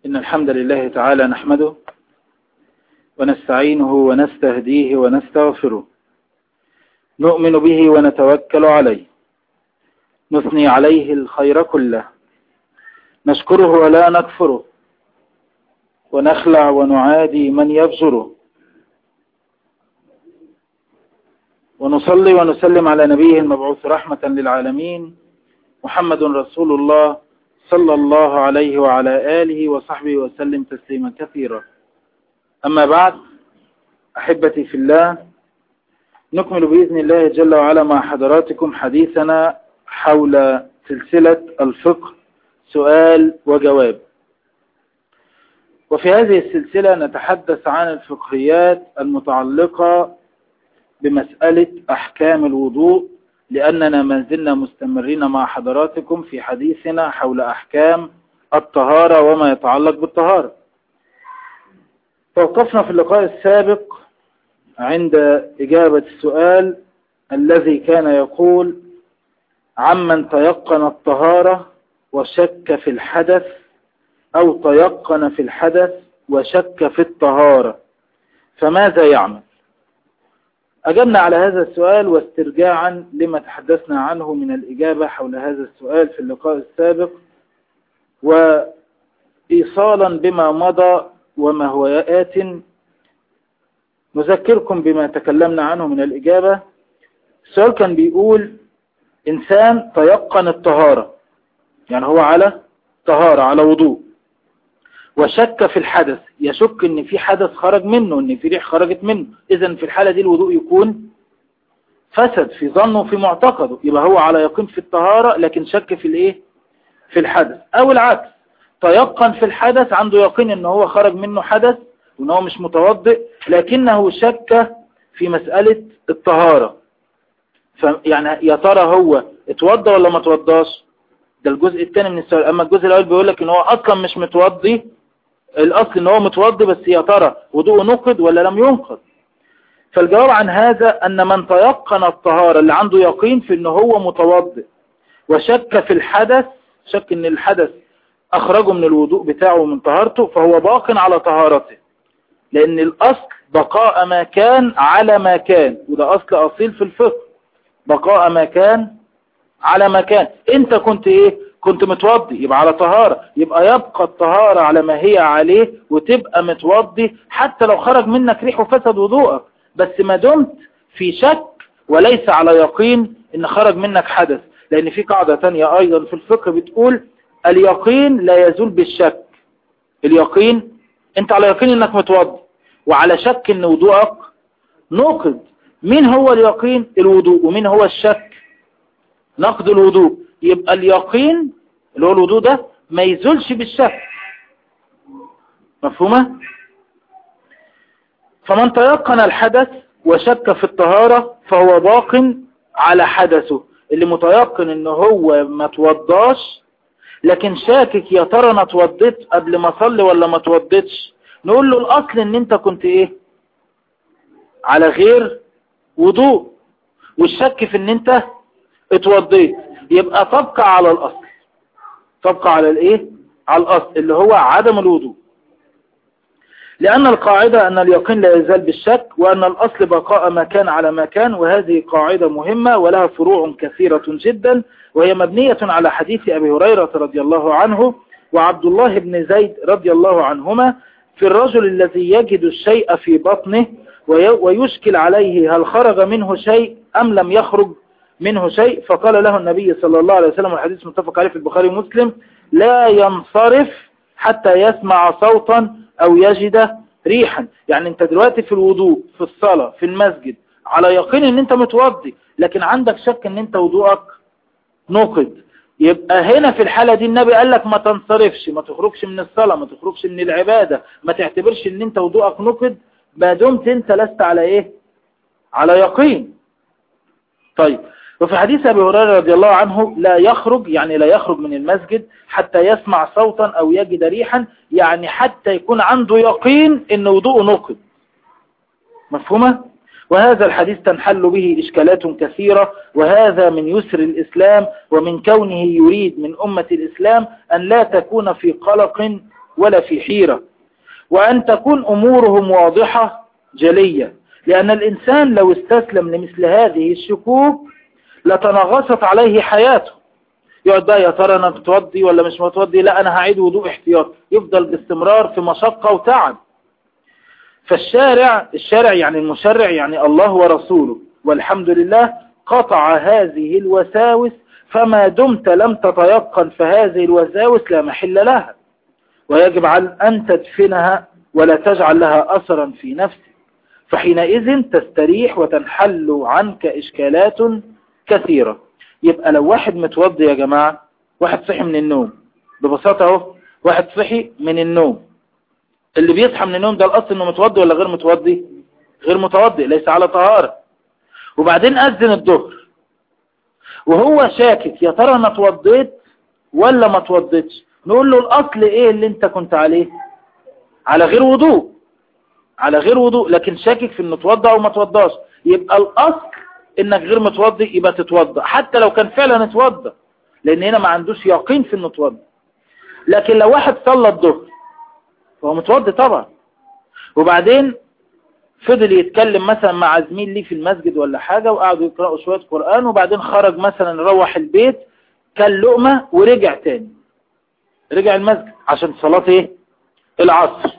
إن الحمد لله تعالى نحمده ونستعينه ونستهديه ونستغفره نؤمن به ونتوكل عليه نثني عليه الخير كله نشكره ولا نكفره ونخلع ونعادي من يبزره ونصلي ونسلم على نبيه المبعوث رحمة للعالمين محمد رسول الله صلى الله عليه وعلى آله وصحبه وسلم تسليما كثيرا أما بعد أحبتي في الله نكمل بإذن الله جل وعلا مع حضراتكم حديثنا حول سلسلة الفقه سؤال وجواب وفي هذه السلسلة نتحدث عن الفقهيات المتعلقة بمسألة أحكام الوضوء لأننا ما زلنا مستمرين مع حضراتكم في حديثنا حول أحكام الطهارة وما يتعلق بالطهارة توقفنا في اللقاء السابق عند إجابة السؤال الذي كان يقول عمن تيقن الطهارة وشك في الحدث أو تيقن في الحدث وشك في الطهارة فماذا يعمل أجبنا على هذا السؤال واسترجاعا لما تحدثنا عنه من الإجابة حول هذا السؤال في اللقاء السابق وإيصالا بما مضى وما هو آت نذكركم بما تكلمنا عنه من الإجابة السؤال كان بيقول إنسان تيقن الطهارة يعني هو على طهارة على وضوء وشك في الحدث يشك ان في حدث خرج منه ان في ريح خرجت منه اذا في الحالة دي الوضوء يكون فسد في ظنه في معتقده يبقى هو على يقين في الطهارة لكن شك في الايه في الحدث او العكس تيقن في الحدث عنده يقين ان هو خرج منه حدث وان هو مش متوضئ لكنه شك في مسألة الطهارة يعني يا ترى هو اتوضى ولا ما اتوضاش ده الجزء الثاني من السؤال اما الجزء الاول بيقول لك ان هو اصلا مش متوضي الاصل ان هو متوضي بس يا ترى وضوءه نقض ولا لم ينقض فالجواب عن هذا ان من تيقن الطهارة اللي عنده يقين في ان هو متوضئ وشك في الحدث شك ان الحدث اخرجه من الوضوء بتاعه من طهارته فهو باق على طهارته لان الاصل بقاء ما كان على ما كان وده اصل اصيل في الفقه بقاء ما كان على ما كان انت كنت ايه كنت متوضي يبقى على طهارة يبقى يبقى الطهارة على ما هي عليه وتبقى متوضي حتى لو خرج منك ريح وفسد وضوءك بس ما دمت في شك وليس على يقين ان خرج منك حدث لان في قاعدة تانية ايضا في الفقه بتقول اليقين لا يزول بالشك اليقين انت على يقين انك متوضي وعلى شك ان وضوءك نقض مين هو اليقين الوضوء ومين هو الشك نقض الوضوء يبقى اليقين اللي هو الوضوء ده ما يزولش بالشك مفهومة فمن تيقن الحدث وشك في الطهارة فهو باق على حدثه اللي متيقن ان هو ما توضاش لكن شاكك يا ترى انا اتوضيت قبل ما اصلي ولا ما اتوضيتش نقول له الاصل ان انت كنت ايه على غير وضوء والشك في ان انت اتوضيت يبقى تبقى على الاصل تبقى على الايه على الاصل اللي هو عدم الوضوء لأن القاعدة أن اليقين لا يزال بالشك وأن الأصل بقاء ما كان على ما كان وهذه قاعدة مهمة ولها فروع كثيرة جدا وهي مبنية على حديث أبي هريرة رضي الله عنه وعبد الله بن زيد رضي الله عنهما في الرجل الذي يجد الشيء في بطنه ويشكل عليه هل خرج منه شيء أم لم يخرج منه شيء فقال له النبي صلى الله عليه وسلم الحديث متفق عليه في البخاري ومسلم لا ينصرف حتى يسمع صوتا أو يجد ريحا يعني انت دلوقتي في الوضوء في الصلاة في المسجد على يقين ان انت متوضي لكن عندك شك ان انت وضوءك نقض يبقى هنا في الحالة دي النبي قال لك ما تنصرفش ما تخرجش من الصلاة ما تخرجش من العبادة ما تعتبرش ان انت وضوءك نقض ما دمت انت لست على ايه على يقين طيب وفي حديث أبي هريرة رضي الله عنه لا يخرج يعني لا يخرج من المسجد حتى يسمع صوتا أو يجد ريحا يعني حتى يكون عنده يقين ان وضوءه نقض مفهومة؟ وهذا الحديث تنحل به إشكالات كثيرة وهذا من يسر الإسلام ومن كونه يريد من أمة الإسلام أن لا تكون في قلق ولا في حيرة وأن تكون أمورهم واضحة جلية لأن الإنسان لو استسلم لمثل هذه الشكوك لتنغصت عليه حياته يقعد بقى يا ترى أنا متوضي ولا مش متوضي لا أنا هعيد وضوء احتياط يفضل باستمرار في مشقة وتعب فالشارع الشارع يعني المشرع يعني الله ورسوله والحمد لله قطع هذه الوساوس فما دمت لم تتيقن فهذه الوساوس لا محل لها ويجب على أن تدفنها ولا تجعل لها أثرا في نفسك فحينئذ تستريح وتنحل عنك إشكالات كثيرة يبقى لو واحد متوضي يا جماعة واحد صحي من النوم ببساطة اهو واحد صحي من النوم اللي بيصحى من النوم ده الأصل انه متوضي ولا غير متوضي غير متوضي ليس على طهارة وبعدين أذن الظهر وهو شاكك يا ترى انا اتوضيت ولا ما اتوضيتش نقول له الاصل ايه اللي انت كنت عليه على غير وضوء على غير وضوء لكن شاكك في انه اتوضى او ما اتوضاش يبقى الاصل انك غير متوضي يبقى تتوضى حتى لو كان فعلا اتوضى لان هنا ما عندوش يقين في انه اتوضى لكن لو واحد صلى الظهر فهو متوضي طبعا وبعدين فضل يتكلم مثلا مع زميل ليه في المسجد ولا حاجة وقعدوا يقرأوا شوية قرآن وبعدين خرج مثلا روح البيت كان لقمة ورجع تاني رجع المسجد عشان صلاة ايه العصر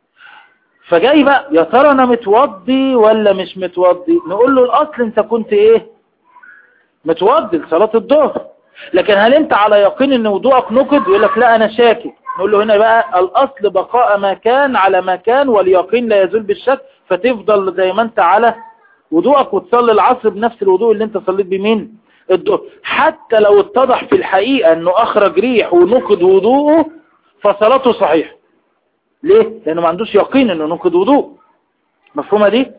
فجاي بقى يا ترى انا متوضي ولا مش متوضي نقول له الاصل انت كنت ايه متوضي لصلاة الظهر لكن هل انت على يقين ان وضوءك نقد يقول لك لا انا شاكك نقول له هنا بقى الاصل بقاء ما كان على ما كان واليقين لا يزول بالشك فتفضل زي ما انت على وضوءك وتصلي العصر بنفس الوضوء اللي انت صليت بيه مين الظهر حتى لو اتضح في الحقيقة انه اخرج ريح ونقد وضوءه فصلاته صحيحة ليه لانه ما عندوش يقين انه نقد وضوء مفهومة دي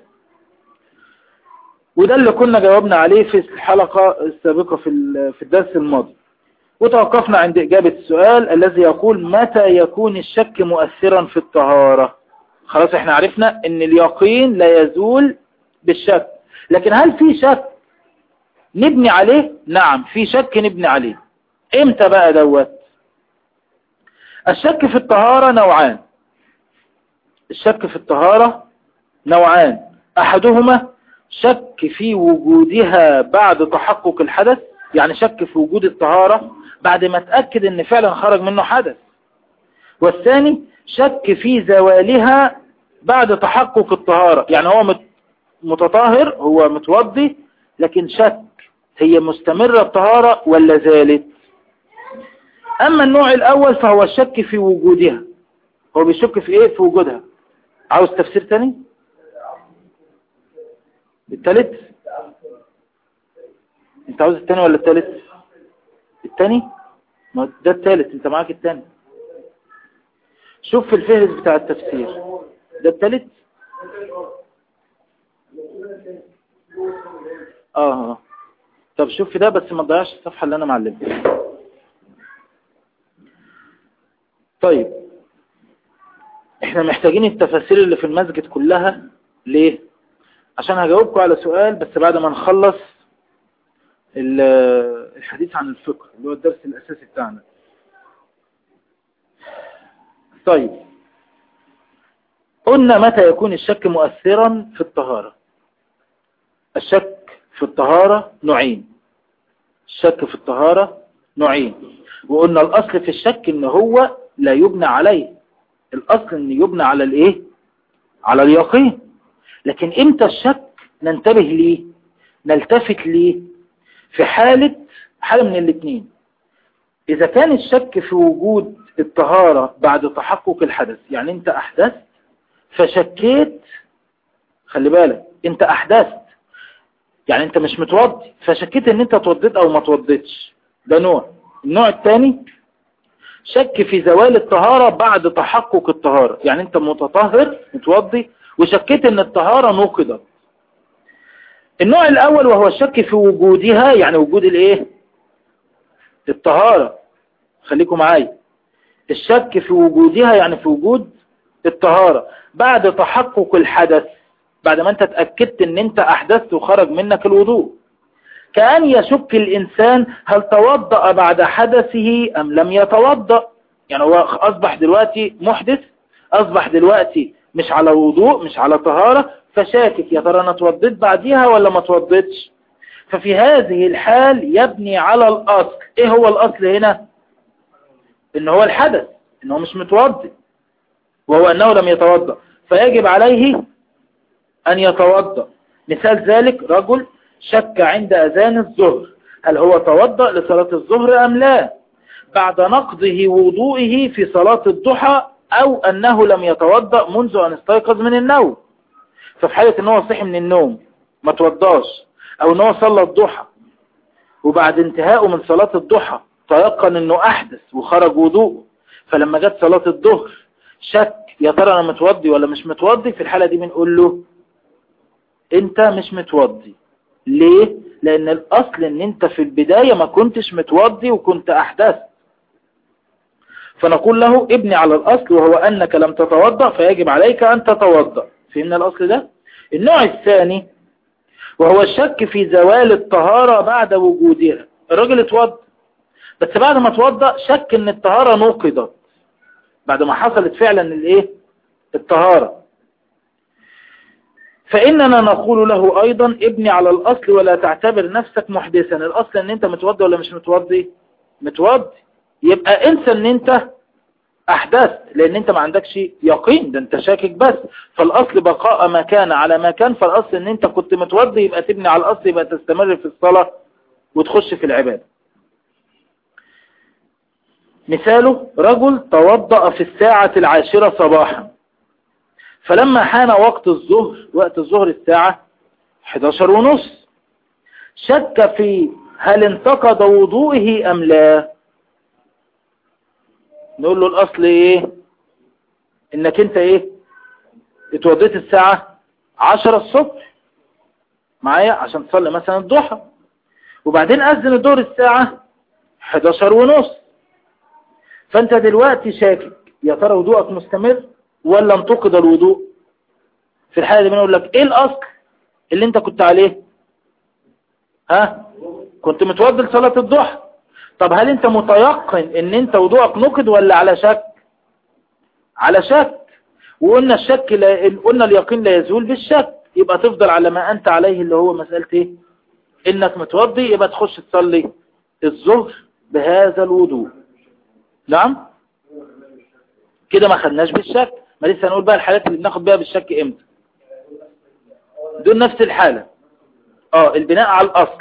وده اللي كنا جاوبنا عليه في الحلقة السابقة في في الدرس الماضي وتوقفنا عند إجابة السؤال الذي يقول متى يكون الشك مؤثرا في الطهارة خلاص احنا عرفنا ان اليقين لا يزول بالشك لكن هل في شك نبني عليه نعم في شك نبني عليه امتى بقى دوت الشك في الطهارة نوعان الشك في الطهارة نوعان احدهما شك في وجودها بعد تحقق الحدث يعني شك في وجود الطهارة بعد ما تأكد ان فعلا خرج منه حدث والثاني شك في زوالها بعد تحقق الطهارة يعني هو متطهر هو متوضي لكن شك هي مستمرة الطهارة ولا زالت أما النوع الأول فهو الشك في وجودها هو بيشك في إيه في وجودها عاوز تفسير تاني التالت انت عاوز التاني ولا التالت التاني ما ده التالت انت معاك التاني شوف في الفهرس بتاع التفسير ده التالت اه اه طب شوف في ده بس ما تضيعش الصفحة اللي انا معلمها طيب احنا محتاجين التفاسير اللي في المسجد كلها ليه عشان هجاوبكم على سؤال بس بعد ما نخلص الحديث عن الفقه اللي هو الدرس الأساسي بتاعنا طيب قلنا متى يكون الشك مؤثرا في الطهارة الشك في الطهارة نوعين الشك في الطهارة نوعين وقلنا الأصل في الشك ان هو لا يبنى عليه الأصل ان يبنى على الايه على اليقين لكن امتى الشك ننتبه ليه نلتفت ليه في حالة حالة من الاثنين إذا كان الشك في وجود الطهارة بعد تحقق الحدث يعني أنت أحدثت فشكيت خلي بالك أنت أحدثت يعني أنت مش متوضي فشكيت أن أنت توضيت أو ما توضيتش ده نوع النوع الثاني شك في زوال الطهارة بعد تحقق الطهارة يعني أنت متطهر متوضي وشكيت أن الطهارة نقضت النوع الأول وهو الشك في وجودها يعني وجود الايه الطهارة خليكم معايا الشك في وجودها يعني في وجود الطهارة بعد تحقق الحدث بعد ما انت اتأكدت ان انت احدثت وخرج منك الوضوء كأن يشك الإنسان هل توضأ بعد حدثه أم لم يتوضأ يعني هو أصبح دلوقتي محدث أصبح دلوقتي مش على وضوء مش على طهارة فشاكك يا ترى أنا اتوضيت بعديها ولا ما اتوضيتش ففي هذه الحال يبني على الأصل إيه هو الأصل هنا إن هو الحدث إن هو مش متوضي وهو أنه لم يتوضأ فيجب عليه أن يتوضأ مثال ذلك رجل شك عند أذان الظهر هل هو توضأ لصلاة الظهر أم لا بعد نقضه وضوئه في صلاة الضحى أو أنه لم يتوضأ منذ أن استيقظ من النوم ففي حالة أنه صحي من النوم ما توضاش أو أنه صلى الضحى وبعد انتهائه من صلاة الضحى تيقن أنه أحدث وخرج وضوءه فلما جت صلاة الظهر شك يا ترى أنا متوضي ولا مش متوضي في الحالة دي بنقول له أنت مش متوضي ليه؟ لأن الأصل أن أنت في البداية ما كنتش متوضي وكنت أحدثت فنقول له ابني على الأصل وهو أنك لم تتوضأ فيجب عليك أن تتوضأ فهمنا الأصل ده النوع الثاني وهو الشك في زوال الطهارة بعد وجودها الراجل اتوضى بس بعد ما اتوضى شك ان الطهارة نقضت بعد ما حصلت فعلا الايه الطهارة فإننا نقول له أيضا ابني على الأصل ولا تعتبر نفسك محدثا الأصل ان انت متوضي ولا مش متوضي متوضي يبقى انسى ان انت احدثت لان انت ما عندكش يقين ده انت شاكك بس فالاصل بقاء ما كان على ما كان فالاصل ان انت كنت متوضي يبقى تبني على الاصل يبقى تستمر في الصلاة وتخش في العبادة مثاله رجل توضأ في الساعة العاشرة صباحا فلما حان وقت الظهر وقت الظهر الساعة 11 ونص شك في هل انتقد وضوئه أم لا نقول له الأصل إيه إنك أنت إيه اتوضيت الساعة 10 الصبح معايا عشان تصلي مثلا الضحى وبعدين أذن الدور الساعة 11 ونص فأنت دلوقتي شاكك يا ترى وضوءك مستمر ولا انتقد الوضوء في الحالة دي بنقول لك ايه الاصل اللي انت كنت عليه ها كنت متوضي لصلاة الضحى طب هل انت متيقن ان انت وضوءك نقد ولا على شك على شك وقلنا الشك لا قلنا اليقين لا يزول بالشك يبقى تفضل على ما انت عليه اللي هو مسألة ايه انك متوضي يبقى تخش تصلي الظهر بهذا الوضوء نعم كده ما خدناش بالشك ما لسه هنقول بقى الحالات اللي بناخد بيها بالشك امتى دول نفس الحالة اه البناء على الاصل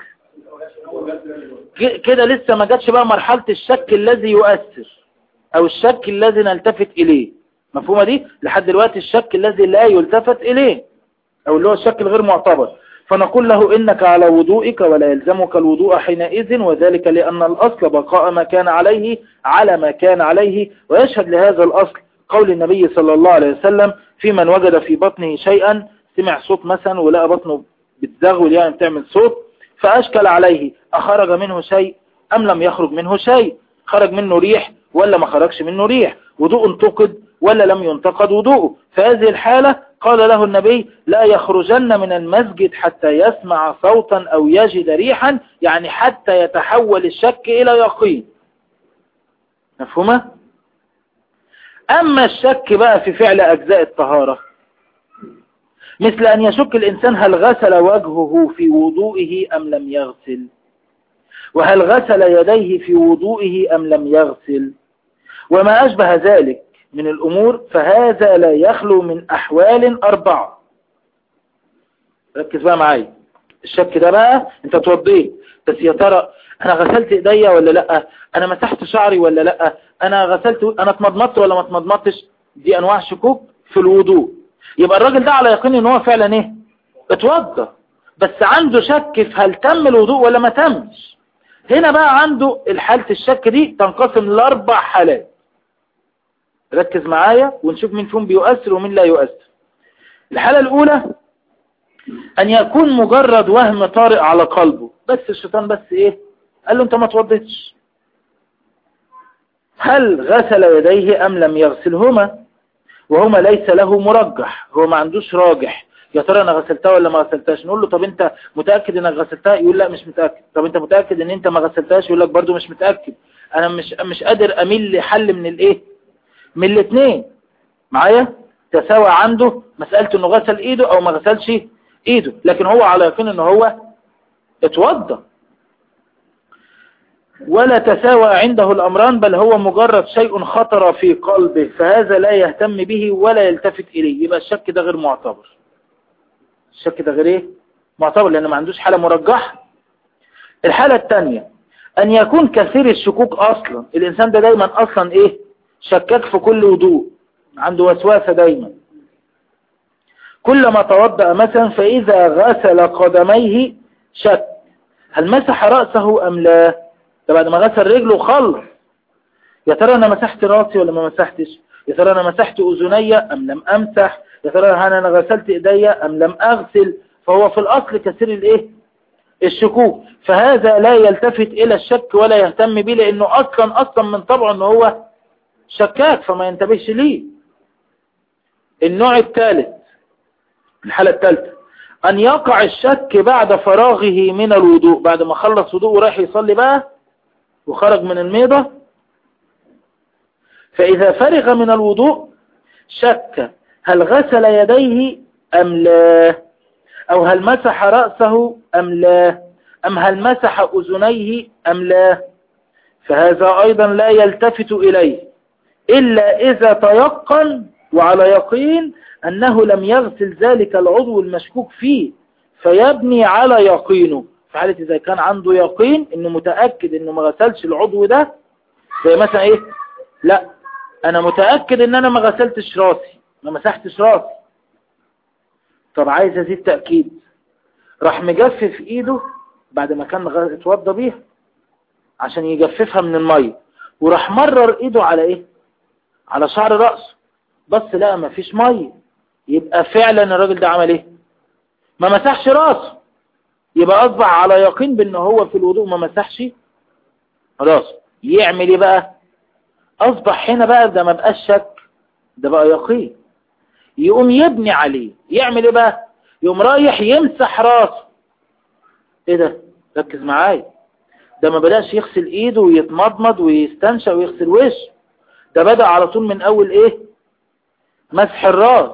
كده لسه ما جاتش بقى مرحلة الشك الذي يؤثر او الشك الذي نلتفت اليه مفهومة دي لحد دلوقتي الشك الذي لا يلتفت اليه او اللي هو الشك الغير معتبر فنقول له إنك على وضوئك ولا يلزمك الوضوء حينئذ وذلك لأن الأصل بقاء ما كان عليه على ما كان عليه ويشهد لهذا الأصل قول النبي صلى الله عليه وسلم في من وجد في بطنه شيئا سمع صوت مثلا ولقى بطنه بتزغل يعني بتعمل صوت فأشكل عليه أخرج منه شيء أم لم يخرج منه شيء خرج منه ريح ولا ما خرجش منه ريح وضوء انتقد ولا لم ينتقد وضوءه فهذه الحالة قال له النبي لا يخرجن من المسجد حتى يسمع صوتا أو يجد ريحا يعني حتى يتحول الشك إلى يقين مفهومة؟ أما الشك بقى في فعل أجزاء الطهارة مثل أن يشك الإنسان هل غسل وجهه في وضوئه أم لم يغسل وهل غسل يديه في وضوئه أم لم يغسل وما أشبه ذلك من الأمور فهذا لا يخلو من أحوال أربعة ركز بقى معايا الشك ده بقى انت توضيت بس يا ترى انا غسلت ايديا ولا لا انا مسحت شعري ولا لا انا غسلت انا اتمضمضت ولا ما اتمضمضتش دي انواع شكوك في الوضوء يبقى الراجل ده على يقين ان هو فعلا ايه اتوضى بس عنده شك في هل تم الوضوء ولا ما تمش هنا بقى عنده الحالة الشك دي تنقسم لاربع حالات ركز معايا ونشوف مين فيهم بيؤثر ومين لا يؤثر الحالة الأولى أن يكون مجرد وهم طارئ على قلبه بس الشيطان بس إيه قال له أنت ما توضيتش هل غسل يديه أم لم يغسلهما وهما ليس له مرجح هو ما عندوش راجح يا ترى انا غسلتها ولا ما غسلتهاش نقول له طب انت متأكد انك غسلتها يقول لا مش متأكد طب انت متأكد ان انت ما غسلتهاش يقول لك برضو مش متأكد انا مش مش قادر اميل لحل من الايه من الاثنين معايا تساوى عنده مسألة انه غسل ايده او ما غسلش ايده لكن هو على يقين انه هو اتوضى ولا تساوى عنده الأمران بل هو مجرد شيء خطر في قلبه فهذا لا يهتم به ولا يلتفت إليه يبقى الشك ده غير معتبر الشك ده غير ايه معتبر لأنه ما عندوش حالة مرجحة الحالة الثانية أن يكون كثير الشكوك أصلا الإنسان ده دايما أصلا إيه شكاك في كل وضوء عنده وسواسة دايما كلما توضأ مثلا فإذا غسل قدميه شك هل مسح رأسه أم لا ده بعد ما غسل رجله خلص يا ترى أنا مسحت رأسي ولا ما مسحتش يا ترى أنا مسحت أذني أم لم أمسح يا ترى هل أنا غسلت إيدي أم لم أغسل فهو في الأصل كثير الإيه الشكوك فهذا لا يلتفت إلى الشك ولا يهتم به لأنه أصلا أصلا من طبعه أنه هو شكاك فما ينتبهش ليه النوع الثالث الحالة الثالثة أن يقع الشك بعد فراغه من الوضوء بعد ما خلص وضوء وراح يصلي بقى وخرج من الميضة فإذا فرغ من الوضوء شك هل غسل يديه أم لا أو هل مسح رأسه أم لا أم هل مسح أذنيه أم لا فهذا أيضا لا يلتفت إليه إلا إذا تيقن وعلى يقين أنه لم يغسل ذلك العضو المشكوك فيه فيبني على يقينه في حالة إذا كان عنده يقين إنه متأكد إنه ما غسلش العضو ده زي مثلا إيه لا أنا متأكد إن أنا ما غسلتش راسي ما مسحتش راسي طب عايز أزيد تأكيد راح مجفف إيده بعد ما كان اتوضى بيها عشان يجففها من المية وراح مرر إيده على إيه على شعر رأسه بس لا ما فيش مية يبقى فعلا الراجل ده عمل ايه ما مسحش راسه يبقى اصبح على يقين بان هو في الوضوء ما مسحش راسه يعمل ايه بقى اصبح هنا بقى ده ما بقاش شك ده بقى يقين يقوم يبني عليه يعمل ايه بقى يقوم رايح يمسح راسه ايه ده ركز معايا ده ما بدأش يغسل ايده ويتمضمض ويستنشق ويغسل وشه ده بدأ على طول من اول ايه مسح الراس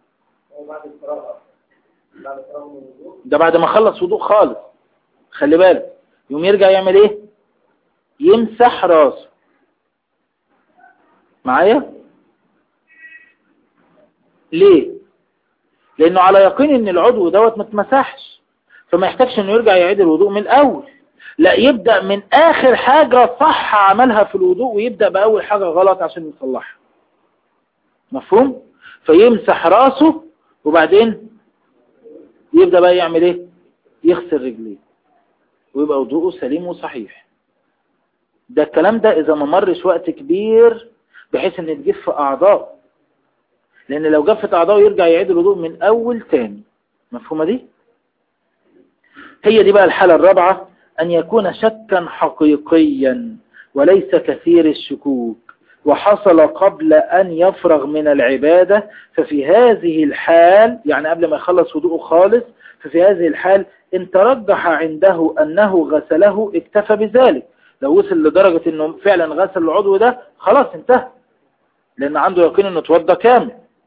ده بعد ما خلص وضوء خالص خلي بالك يوم يرجع يعمل ايه يمسح راسه معايا ليه لانه على يقين ان العضو دوت ما اتمسحش فما يحتاجش انه يرجع يعيد الوضوء من الاول لا يبدأ من اخر حاجة صح عملها في الوضوء ويبدأ باول حاجة غلط عشان يصلحها مفهوم فيمسح راسه وبعدين يبدأ بقى يعمل ايه يغسل رجليه ويبقى وضوءه سليم وصحيح ده الكلام ده اذا ما مرش وقت كبير بحيث ان تجف اعضاء لان لو جفت اعضاء يرجع يعيد الوضوء من اول تاني مفهومة دي هي دي بقى الحالة الرابعة ان يكون شكا حقيقيا وليس كثير الشكوك وحصل قبل أن يفرغ من العبادة ففي هذه الحال يعني قبل ما يخلص وضوءه خالص ففي هذه الحال إن ترجح عنده أنه غسله اكتفى بذلك لو وصل لدرجة أنه فعلا غسل العضو ده خلاص انتهى لأن عنده يقين أنه توضى كامل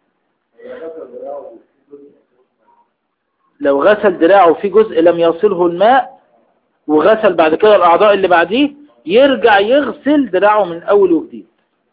لو غسل دراعه في جزء لم يصله الماء وغسل بعد كده الأعضاء اللي بعديه يرجع يغسل دراعه من أول وجديد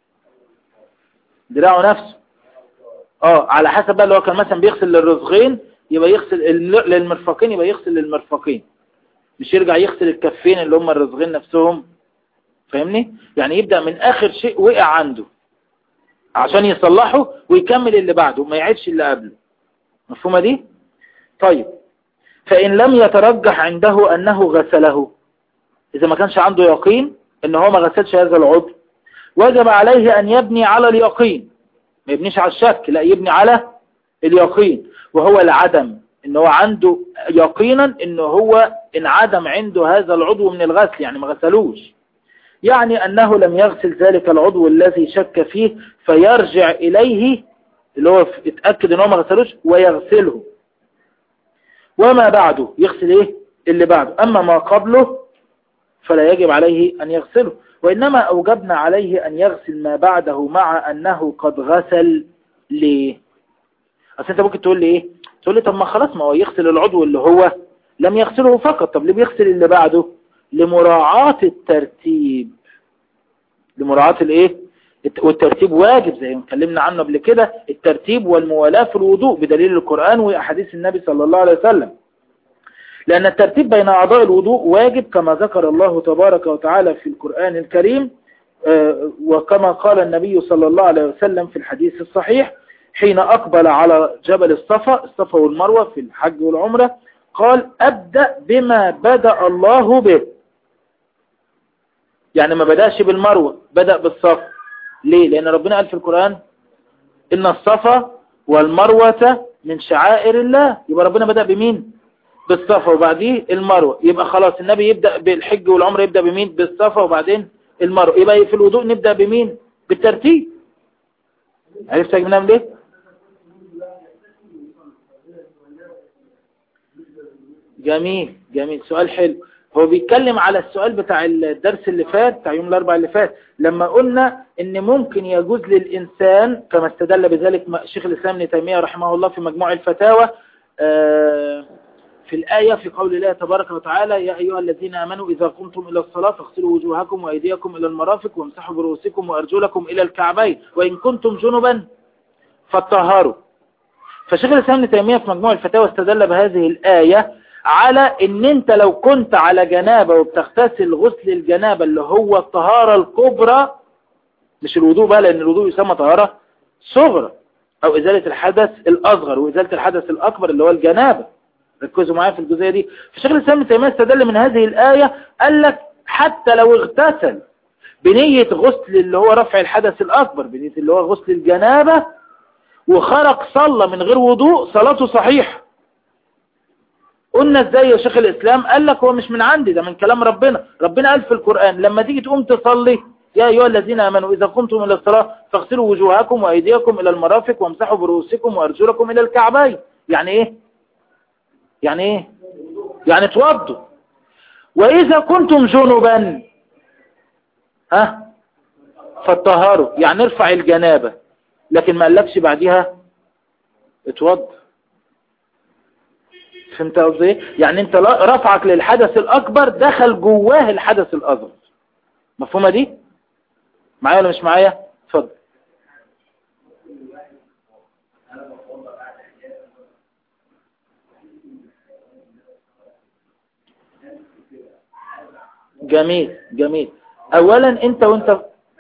دراعه نفسه اه على حسب بقى اللي هو كان مثلا بيغسل للرزغين يبقى يغسل للمرفقين يبقى يغسل للمرفقين مش يرجع يغسل الكفين اللي هم الرزغين نفسهم فاهمني يعني يبدأ من اخر شيء وقع عنده عشان يصلحه ويكمل اللي بعده ما يعيدش اللي قبله مفهومة دي طيب فإن لم يترجح عنده أنه غسله إذا ما كانش عنده يقين أنه هو ما غسلش هذا العضو وجب عليه أن يبني على اليقين ما يبنيش على الشك لا يبني على اليقين وهو العدم ان هو عنده يقينا ان هو انعدم عنده هذا العضو من الغسل يعني ما غسلوش يعني انه لم يغسل ذلك العضو الذي شك فيه فيرجع اليه اللي هو اتأكد ان هو ما غسلوش ويغسله وما بعده يغسل ايه اللي بعده اما ما قبله فلا يجب عليه أن يغسله وإنما أوجبنا عليه أن يغسل ما بعده مع أنه قد غسل ليه أصل أنت ممكن تقول لي إيه تقول لي طب ما خلاص ما هو يغسل العضو اللي هو لم يغسله فقط طب ليه بيغسل اللي بعده لمراعاة الترتيب لمراعاة الايه والترتيب واجب زي ما اتكلمنا عنه قبل كده الترتيب والموالاة في الوضوء بدليل القرآن وأحاديث النبي صلى الله عليه وسلم لأن الترتيب بين أعضاء الوضوء واجب كما ذكر الله تبارك وتعالى في القرآن الكريم وكما قال النبي صلى الله عليه وسلم في الحديث الصحيح حين أقبل على جبل الصفا الصفا والمروة في الحج والعمرة قال أبدأ بما بدأ الله به يعني ما بدأش بالمروة بدأ بالصفا ليه لأن ربنا قال في القرآن إن الصفا والمروة من شعائر الله يبقى ربنا بدأ بمين بالصفا وبعديه المروة يبقى خلاص النبي يبدأ بالحج والعمرة يبدأ بمين بالصفا وبعدين المروة يبقى في الوضوء نبدأ بمين بالترتيب عرفت يا جماعة ليه جميل جميل سؤال حلو هو بيتكلم على السؤال بتاع الدرس اللي فات بتاع يوم الاربعاء اللي فات لما قلنا ان ممكن يجوز للإنسان كما استدل بذلك شيخ الإسلام ابن تيمية رحمه الله في مجموع الفتاوى في الآية في قول الله تبارك وتعالى يا أيها الذين آمنوا إذا قمتم إلى الصلاة فاغسلوا وجوهكم وأيديكم إلى المرافق وامسحوا برؤوسكم وأرجلكم إلى الكعبين وإن كنتم جنبا فطهروا فشيخ الإسلام ابن تيمية في مجموع الفتاوى استدل بهذه الآية على ان انت لو كنت على جنابة وبتغتسل غسل الجنابة اللي هو الطهارة الكبرى مش الوضوء بقى لان الوضوء يسمى طهارة صغرى او ازالة الحدث الاصغر وازالة الحدث الاكبر اللي هو الجنابة ركزوا معايا في الجزئية دي فشيخ الاسلام ابن تيمية استدل من هذه الآية قال لك حتى لو اغتسل بنية غسل اللي هو رفع الحدث الاكبر بنية اللي هو غسل الجنابة وخرج صلى من غير وضوء صلاته صحيحه قلنا ازاي يا شيخ الاسلام قال لك هو مش من عندي ده من كلام ربنا ربنا قال في القرآن لما تيجي تقوم تصلي يا ايها الذين امنوا اذا قمتم الى الصلاة فاغسلوا وجوهكم وايديكم الى المرافق وامسحوا برؤوسكم وارجلكم الى الكعبين يعني ايه يعني ايه يعني توضوا واذا كنتم جنبا ها فالطهاروا يعني ارفع الجنابة لكن ما قالكش بعديها اتوضى فهمت قصدي ايه يعني انت رفعك للحدث الاكبر دخل جواه الحدث الاصغر مفهومه دي معايا ولا مش معايا اتفضل جميل جميل اولا انت وانت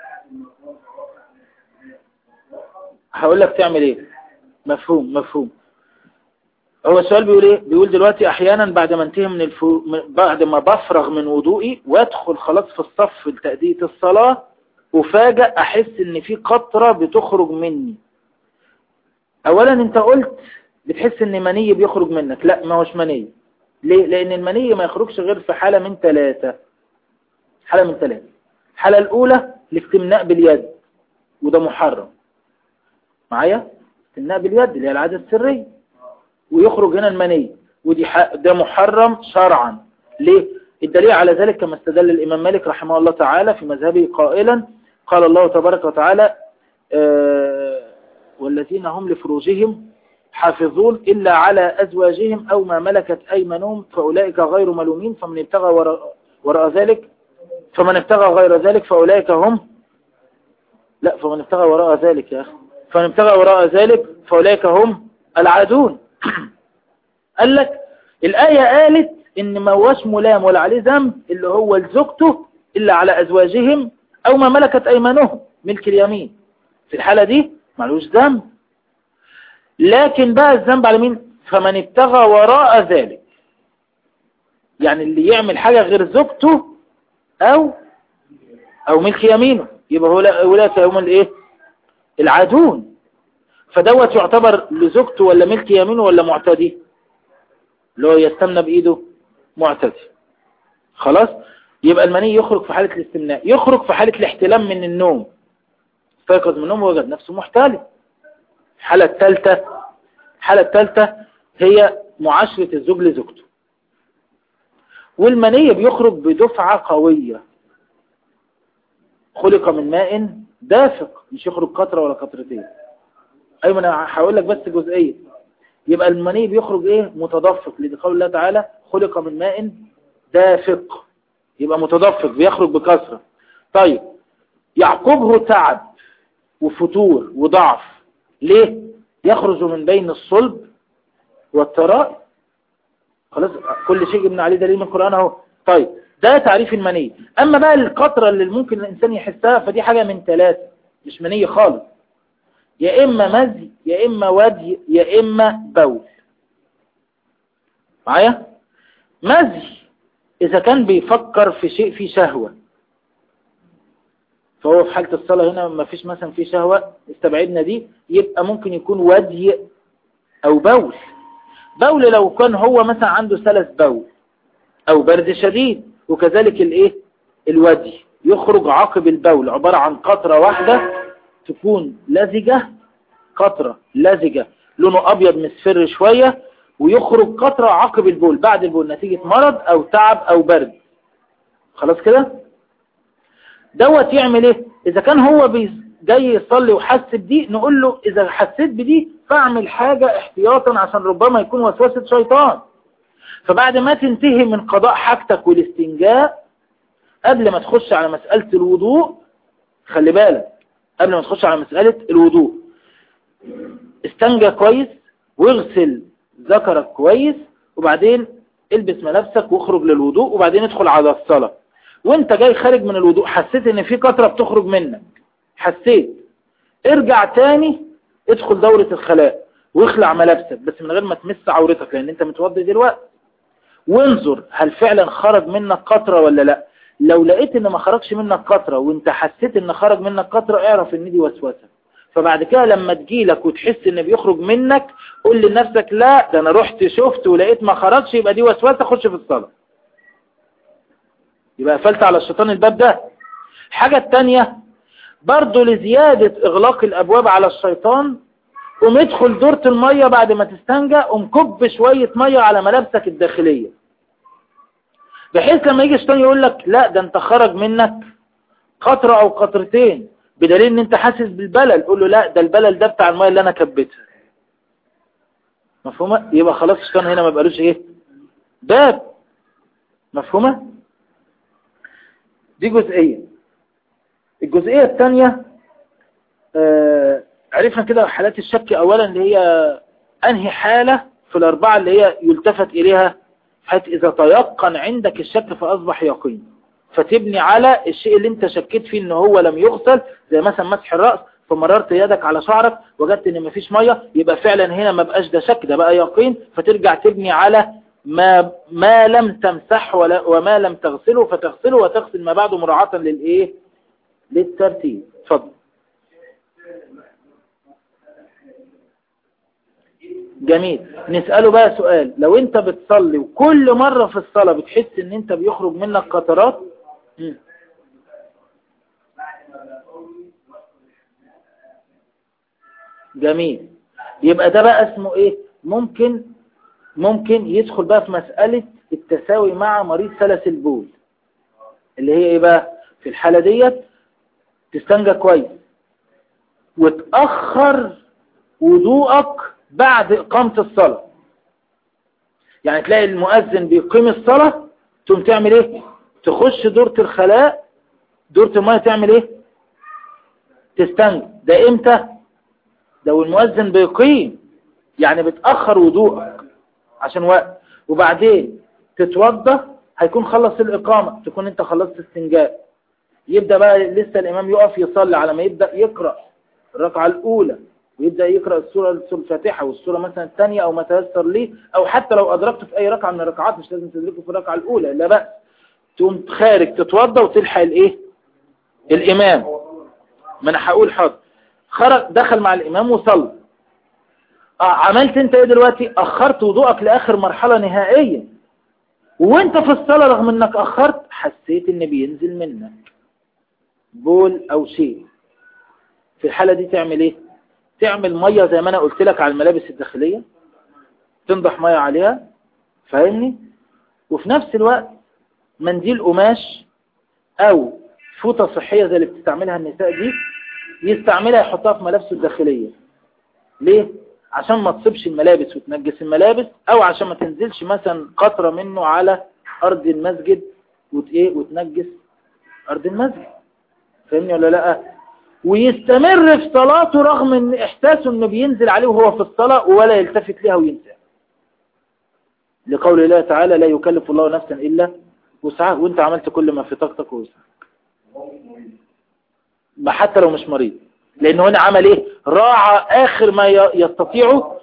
هقول لك تعمل ايه مفهوم مفهوم هو السؤال بيقول ايه بيقول دلوقتي احيانا بعد ما انتهي من الفو... بعد ما بفرغ من وضوئي وادخل خلاص في الصف لتأدية الصلاة وفاجأ احس ان في قطرة بتخرج مني اولا انت قلت بتحس ان مني بيخرج منك لا ما هوش مني ليه لان المني ما يخرجش غير في حالة من ثلاثة حالة من ثلاثة الحالة الاولى الاستمناء باليد وده محرم معايا استمناء باليد اللي هي العادة السرية ويخرج هنا المني ودي ده محرم شرعا ليه الدليل على ذلك كما استدل الإمام مالك رحمه الله تعالى في مذهبه قائلا قال الله تبارك وتعالى آه والذين هم لفروجهم حافظون إلا على أزواجهم أو ما ملكت أيمنهم فأولئك غير ملومين فمن ابتغى وراء, وراء ذلك فمن ابتغى غير ذلك فأولئك هم لا فمن ابتغى وراء ذلك يا أخي فمن ابتغى وراء ذلك فأولئك هم العادون قال لك الآية قالت ان ما هوش ملام ولا عليه ذنب اللي هو لزوجته إلا على أزواجهم أو ما ملكت أيمانهم ملك اليمين في الحالة دي معلوش ذنب لكن بقى الذنب على مين فمن ابتغى وراء ذلك يعني اللي يعمل حاجة غير زوجته أو أو ملك يمينه يبقى ولاة يوم الايه العادون فدوت يعتبر لزوجته ولا ملك يمينه ولا معتدي اللي هو يستمنى بإيده معتدي خلاص يبقى المني يخرج في حالة الاستمناء يخرج في حالة الاحتلام من النوم استيقظ من النوم ووجد نفسه محتال الحالة الثالثة الحالة الثالثة هي معاشرة الزوج لزوجته والمني بيخرج بدفعة قوية خلق من ماء دافق مش يخرج قطرة ولا قطرتين ايوه انا هقول لك بس جزئية يبقى المني بيخرج ايه متدفق لقول الله تعالى خلق من ماء دافق يبقى متدفق بيخرج بكثرة طيب يعقبه تعب وفتور وضعف ليه يخرج من بين الصلب والترائب خلاص كل شيء جبنا عليه دليل من القرآن اهو طيب ده تعريف المني اما بقى القطرة اللي ممكن الانسان يحسها فدي حاجة من ثلاثة مش مني خالص يا اما مزي يا اما ودي يا اما بول معايا مزي اذا كان بيفكر في شيء فيه شهوة فهو في حالة الصلاة هنا ما فيش مثلا فيه شهوة استبعدنا دي يبقى ممكن يكون ودي او بول بول لو كان هو مثلا عنده سلس بول او برد شديد وكذلك الايه الودي يخرج عقب البول عبارة عن قطرة واحدة تكون لزجة قطرة لزجة لونه ابيض مصفر شوية ويخرج قطرة عقب البول بعد البول نتيجة مرض او تعب او برد خلاص كده دوت يعمل ايه اذا كان هو جاي يصلي وحس بدي نقول له اذا حسيت بدي فاعمل حاجة احتياطا عشان ربما يكون وسوسة شيطان فبعد ما تنتهي من قضاء حاجتك والاستنجاء قبل ما تخش على مسألة الوضوء خلي بالك قبل ما تخش على مسألة الوضوء استنجى كويس واغسل ذكرك كويس وبعدين البس ملابسك واخرج للوضوء وبعدين ادخل على الصلاة وانت جاي خارج من الوضوء حسيت ان في قطرة بتخرج منك حسيت ارجع تاني ادخل دورة الخلاء واخلع ملابسك بس من غير ما تمس عورتك لان انت متوضي دلوقتي وانظر هل فعلا خرج منك قطرة ولا لا لو لقيت ان ما خرجش منك قطرة وانت حسيت ان خرج منك قطرة اعرف ان دي وسوسة فبعد كده لما تجيلك وتحس ان بيخرج منك قول لنفسك لا ده انا رحت شفت ولقيت ما خرجش يبقى دي وسوسة خش في الصلاة يبقى قفلت على الشيطان الباب ده الحاجة التانية برضو لزيادة اغلاق الابواب على الشيطان قوم ادخل دورة المية بعد ما تستنجى قوم كب شوية مية على ملابسك الداخلية بحيث لما يجي الشيطان يقول لك لا ده انت خرج منك قطرة او قطرتين بدليل ان انت حاسس بالبلل قول له لا ده البلل ده بتاع المية اللي انا كبتها مفهومة يبقى خلاص الشيطان هنا ما بقالوش ايه باب مفهومة دي جزئية الجزئية الثانية آه عرفنا كده حالات الشك اولا اللي هي انهي حالة في الاربعة اللي هي يلتفت اليها حيث اذا تيقن عندك الشك فاصبح يقين فتبني على الشيء اللي انت شكيت فيه ان هو لم يغسل زي مثلا مسح الرأس فمررت يدك على شعرك وجدت ان مفيش مية يبقى فعلا هنا ما بقاش ده شك ده بقى يقين فترجع تبني على ما ما لم تمسح ولا وما لم تغسله فتغسله وتغسل ما بعده مراعاة للايه للترتيب اتفضل جميل نسأله بقى سؤال لو انت بتصلي وكل مرة في الصلاة بتحس ان انت بيخرج منك قطرات جميل يبقى ده بقى اسمه ايه ممكن ممكن يدخل بقى في مسألة التساوي مع مريض سلس البول اللي هي ايه بقى في الحالة ديت تستنجى كويس وتأخر وضوءك بعد إقامة الصلاة يعني تلاقي المؤذن بيقيم الصلاة تقوم تعمل ايه تخش دورة الخلاء دورة المية تعمل ايه تستنجى ده امتى ده والمؤذن بيقيم يعني بتأخر وضوءك عشان وقت وبعدين تتوضى هيكون خلص الإقامة تكون انت خلصت استنجاء يبدأ بقى لسه الإمام يقف يصلي على ما يبدأ يقرأ الركعة الأولى ويبدأ يقرأ السورة الفاتحة والسورة مثلا الثانية أو ما تيسر ليه أو حتى لو أدركته في أي ركعة من الركعات مش لازم تدركه في الركعة الأولى لا بأس تقوم خارج تتوضى وتلحق الإيه الإمام ما أنا هقول حاضر خرج دخل مع الإمام وصلى آه عملت انت ايه دلوقتي اخرت وضوءك لاخر مرحلة نهائية وانت في الصلاة رغم انك اخرت حسيت ان بينزل منك بول او شيء في الحالة دي تعمل ايه تعمل مية زي ما انا قلت لك على الملابس الداخلية تنضح مية عليها فاهمني وفي نفس الوقت منديل قماش او فوطة صحية زي اللي بتستعملها النساء دي يستعملها يحطها في ملابسه الداخلية ليه؟ عشان ما تصيبش الملابس وتنجس الملابس او عشان ما تنزلش مثلا قطرة منه على ارض المسجد وتايه وتنجس ارض المسجد فاهمني ولا لا ويستمر في صلاته رغم ان احساسه انه بينزل عليه وهو في الصلاة ولا يلتفت لها وينسى لقول الله تعالى لا يكلف الله نفسا الا وسعها وانت عملت كل ما في طاقتك ووسعك ما حتى لو مش مريض لانه هنا عمل ايه راعى اخر ما يستطيعه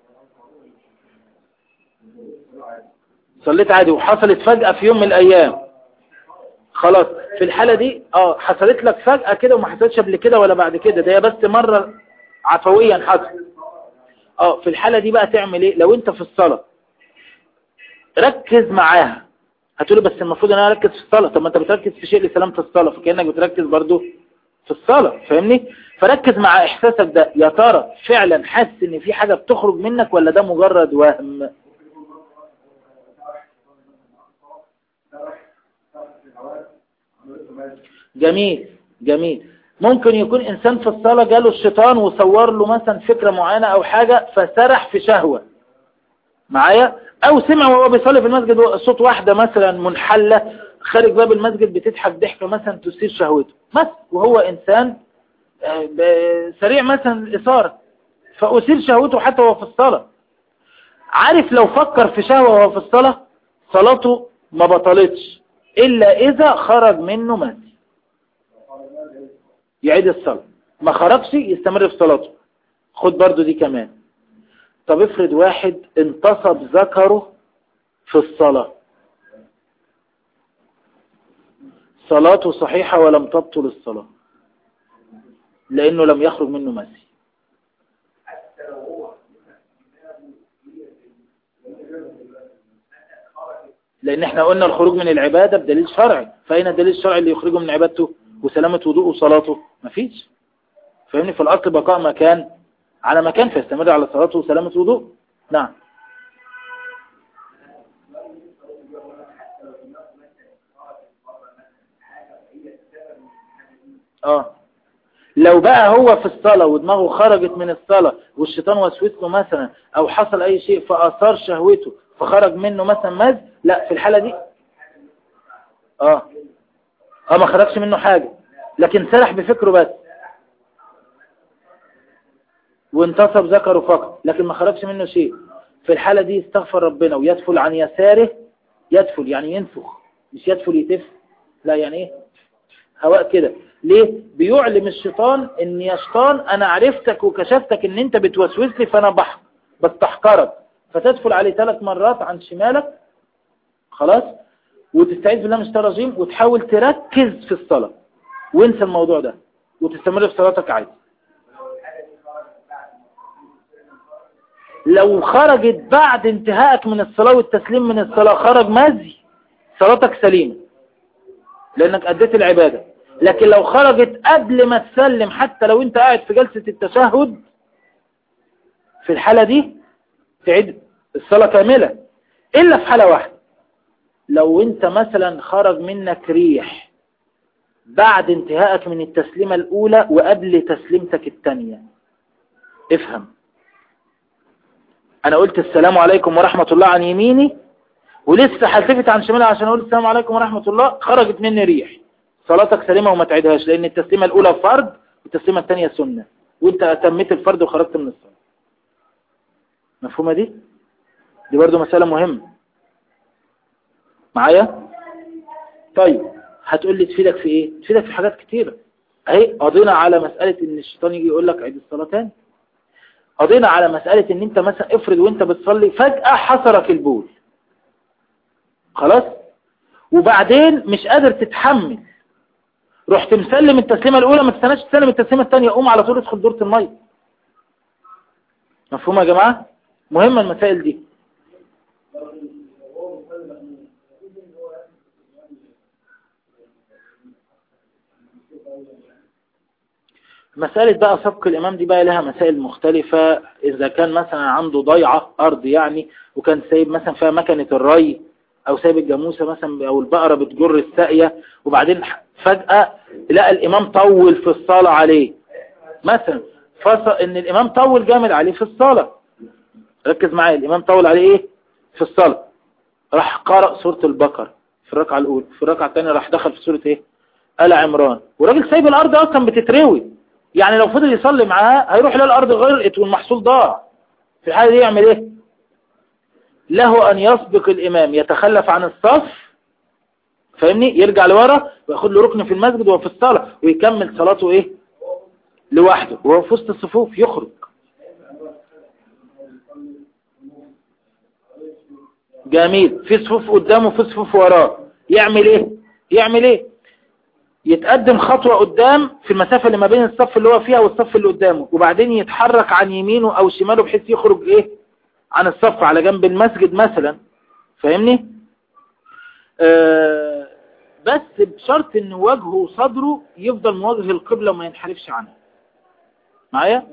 صليت عادي وحصلت فجأة في يوم من الايام خلاص في الحالة دي اه حصلت لك فجأة كده وما حصلتش قبل كده ولا بعد كده ده هي بس مرة عفويا حصل اه في الحالة دي بقى تعمل ايه لو انت في الصلاة ركز معاها هتقولي بس المفروض ان انا اركز في الصلاة طب ما انت بتركز في شيء لسلامة الصلاة فكأنك بتركز برضو في الصلاة فاهمني فركز مع احساسك ده يا ترى فعلا حاسس ان في حاجة بتخرج منك ولا ده مجرد وهم جميل جميل ممكن يكون انسان في الصلاة جاله الشيطان وصور له مثلا فكرة معينة او حاجة فسرح في شهوة معايا او سمع وهو بيصلي في المسجد صوت واحدة مثلا منحلة خارج باب المسجد بتضحك ضحكة مثلا تثير شهوته بس وهو انسان سريع مثلا الاثارة فاثير شهوته حتى وهو في الصلاة عارف لو فكر في شهوة وهو في الصلاة صلاته ما بطلتش الا اذا خرج منه مزي يعيد الصلاة ما خرجش يستمر في صلاته خد برضو دي كمان طب افرض واحد انتصب ذكره في الصلاة صلاته صحيحة ولم تبطل الصلاة لأنه لم يخرج منه مسي لأن احنا قلنا الخروج من العبادة بدليل شرعي فأين الدليل الشرعي اللي يخرجه من عبادته وسلامة وضوءه وصلاته مفيش فاهمني في الأصل بقاء مكان على مكان فيستمر على صلاته وسلامة وضوء نعم اه لو بقى هو في الصلاة ودماغه خرجت من الصلاة والشيطان وسوس له مثلا او حصل اي شيء فاثار شهوته فخرج منه مثلا مز لا في الحالة دي اه اه ما خرجش منه حاجة لكن سرح بفكره بس وانتصب ذكره فقط لكن ما خرجش منه شيء في الحالة دي يستغفر ربنا ويدفل عن يساره يدفل يعني ينفخ مش يدفل يتف لا يعني ايه هواء كده ليه بيعلم الشيطان ان يا شيطان انا عرفتك وكشفتك ان انت بتوسوس لي فانا بح بستحقرك فتدخل عليه ثلاث مرات عن شمالك خلاص وتستعيذ بالله من الشيطان الرجيم وتحاول تركز في الصلاة وانسى الموضوع ده وتستمر في صلاتك عادي لو خرجت بعد انتهائك من الصلاة والتسليم من الصلاة خرج مزي صلاتك سليمة لانك اديت العبادة لكن لو خرجت قبل ما تسلم حتى لو انت قاعد في جلسة التشهد في الحالة دي تعيد الصلاة كاملة الا في حالة واحدة لو انت مثلا خرج منك ريح بعد انتهائك من التسليمة الاولى وقبل تسليمتك الثانية افهم انا قلت السلام عليكم ورحمة الله عن يميني ولسه هلتفت عن شمالي عشان اقول السلام عليكم ورحمة الله خرجت مني ريح صلاتك سليمة وما تعيدهاش لان التسليمة الاولى فرض والتسليمة الثانية سنة وانت اتميت الفرض وخرجت من الصلاة مفهومة دي دي برضو مسألة مهمة معايا طيب هتقول لي تفيدك في ايه تفيدك في حاجات كتيرة اهي قضينا على مسألة ان الشيطان يجي يقول لك عيد الصلاة تاني قضينا على مسألة ان انت مثلا افرض وانت بتصلي فجأة حصرك البول خلاص وبعدين مش قادر تتحمل رحت مسلم التسليمة الاولى ما تستناش تسلم التسليمة الثانية قوم على طول ادخل دورة المية مفهوم يا جماعة مهمة المسائل دي مسألة بقى سبق الإمام دي بقى لها مسائل مختلفة إذا كان مثلا عنده ضيعة أرض يعني وكان سايب مثلا فيها مكنة الري او سايب الجاموسة مثلا او البقرة بتجر الساقية وبعدين فجأة لقى الامام طول في الصلاة عليه مثلا فصل ان الامام طول جامد عليه في الصلاة ركز معايا الامام طول عليه ايه في الصلاة راح قرأ سورة البقرة في الركعة الاولى في الركعة الثانية راح دخل في سورة ايه آل عمران وراجل سايب الارض اصلا بتتروي يعني لو فضل يصلي معاها هيروح للارض غرقت والمحصول ضاع في الحالة دي يعمل ايه له ان يسبق الامام يتخلف عن الصف فاهمني يرجع لورا وياخد له ركن في المسجد وهو في الصلاة ويكمل صلاته ايه لوحده وهو في وسط الصفوف يخرج جميل في صفوف قدامه وفي صفوف وراه يعمل ايه يعمل ايه يتقدم خطوة قدام في المسافة اللي ما بين الصف اللي هو فيها والصف اللي قدامه وبعدين يتحرك عن يمينه او شماله بحيث يخرج ايه عن الصف على جنب المسجد مثلا فاهمني آه بس بشرط ان وجهه وصدره يفضل مواجه القبلة وما ينحرفش عنها معايا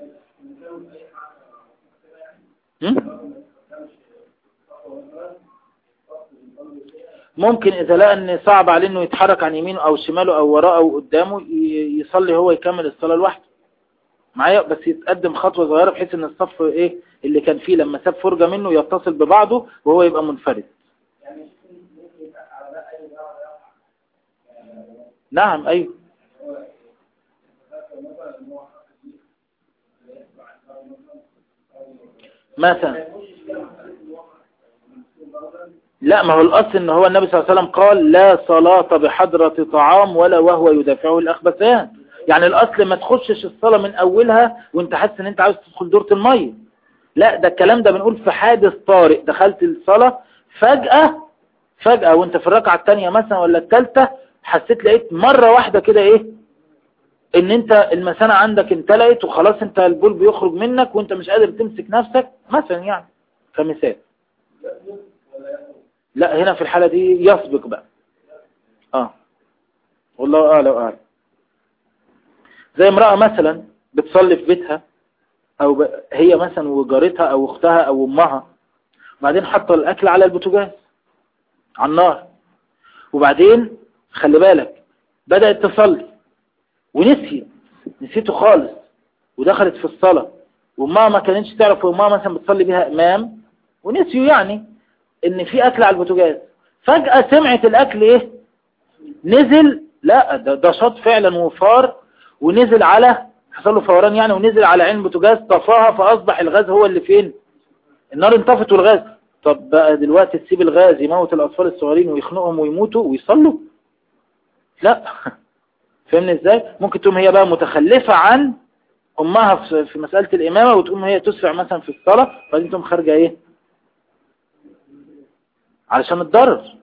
ممكن إذا لقى أن صعب عليه أنه يتحرك عن يمينه أو شماله أو وراءه أو قدامه يصلي هو يكمل الصلاة لوحده معايا بس يتقدم خطوة صغيرة بحيث أن الصف إيه اللي كان فيه لما ساب فرجة منه يتصل ببعضه وهو يبقى منفرد نعم أيوه مثلا لا ما هو الأصل ان هو النبي صلى الله عليه وسلم قال لا صلاة بحضرة طعام ولا وهو يدافعه الأخبثان يعني الأصل ما تخشش الصلاة من أولها وانت حاسس ان انت عاوز تدخل دورة المية لا ده الكلام ده بنقول في حادث طارئ دخلت الصلاة فجأة فجأة وانت في الركعة الثانية مثلا ولا الثالثة حسيت لقيت مرة واحدة كده ايه ان انت المثانة عندك امتلأت وخلاص انت البول بيخرج منك وانت مش قادر تمسك نفسك مثلا يعني كمثال لا هنا في الحالة دي يسبق بقى اه والله اعلى واعلى زي امرأة مثلا بتصلي في بيتها او ب... هي مثلا وجارتها او اختها او امها وبعدين حاطه الاكل على البوتاجاز على النار وبعدين خلي بالك بدأت تصلي ونسيت نسيته خالص ودخلت في الصلاة وامها ما كانتش تعرف وامها مثلا بتصلي بيها امام ونسيوا يعني ان في اكل على البوتاجاز فجأة سمعت الاكل ايه نزل لا ده, ده شاط فعلا وفار ونزل على حصل له فوران يعني ونزل على عين البوتاجاز طفاها فاصبح الغاز هو اللي فين النار انطفت والغاز طب بقى دلوقتي تسيب الغاز يموت الاطفال الصغيرين ويخنقهم ويموتوا ويصلوا لا فهمني ازاي ممكن تقوم هي بقى متخلفة عن امها في مسألة الامامة وتقوم هي تسرع مثلا في الصلاة وبعدين تقوم خارجة ايه علشان الضرر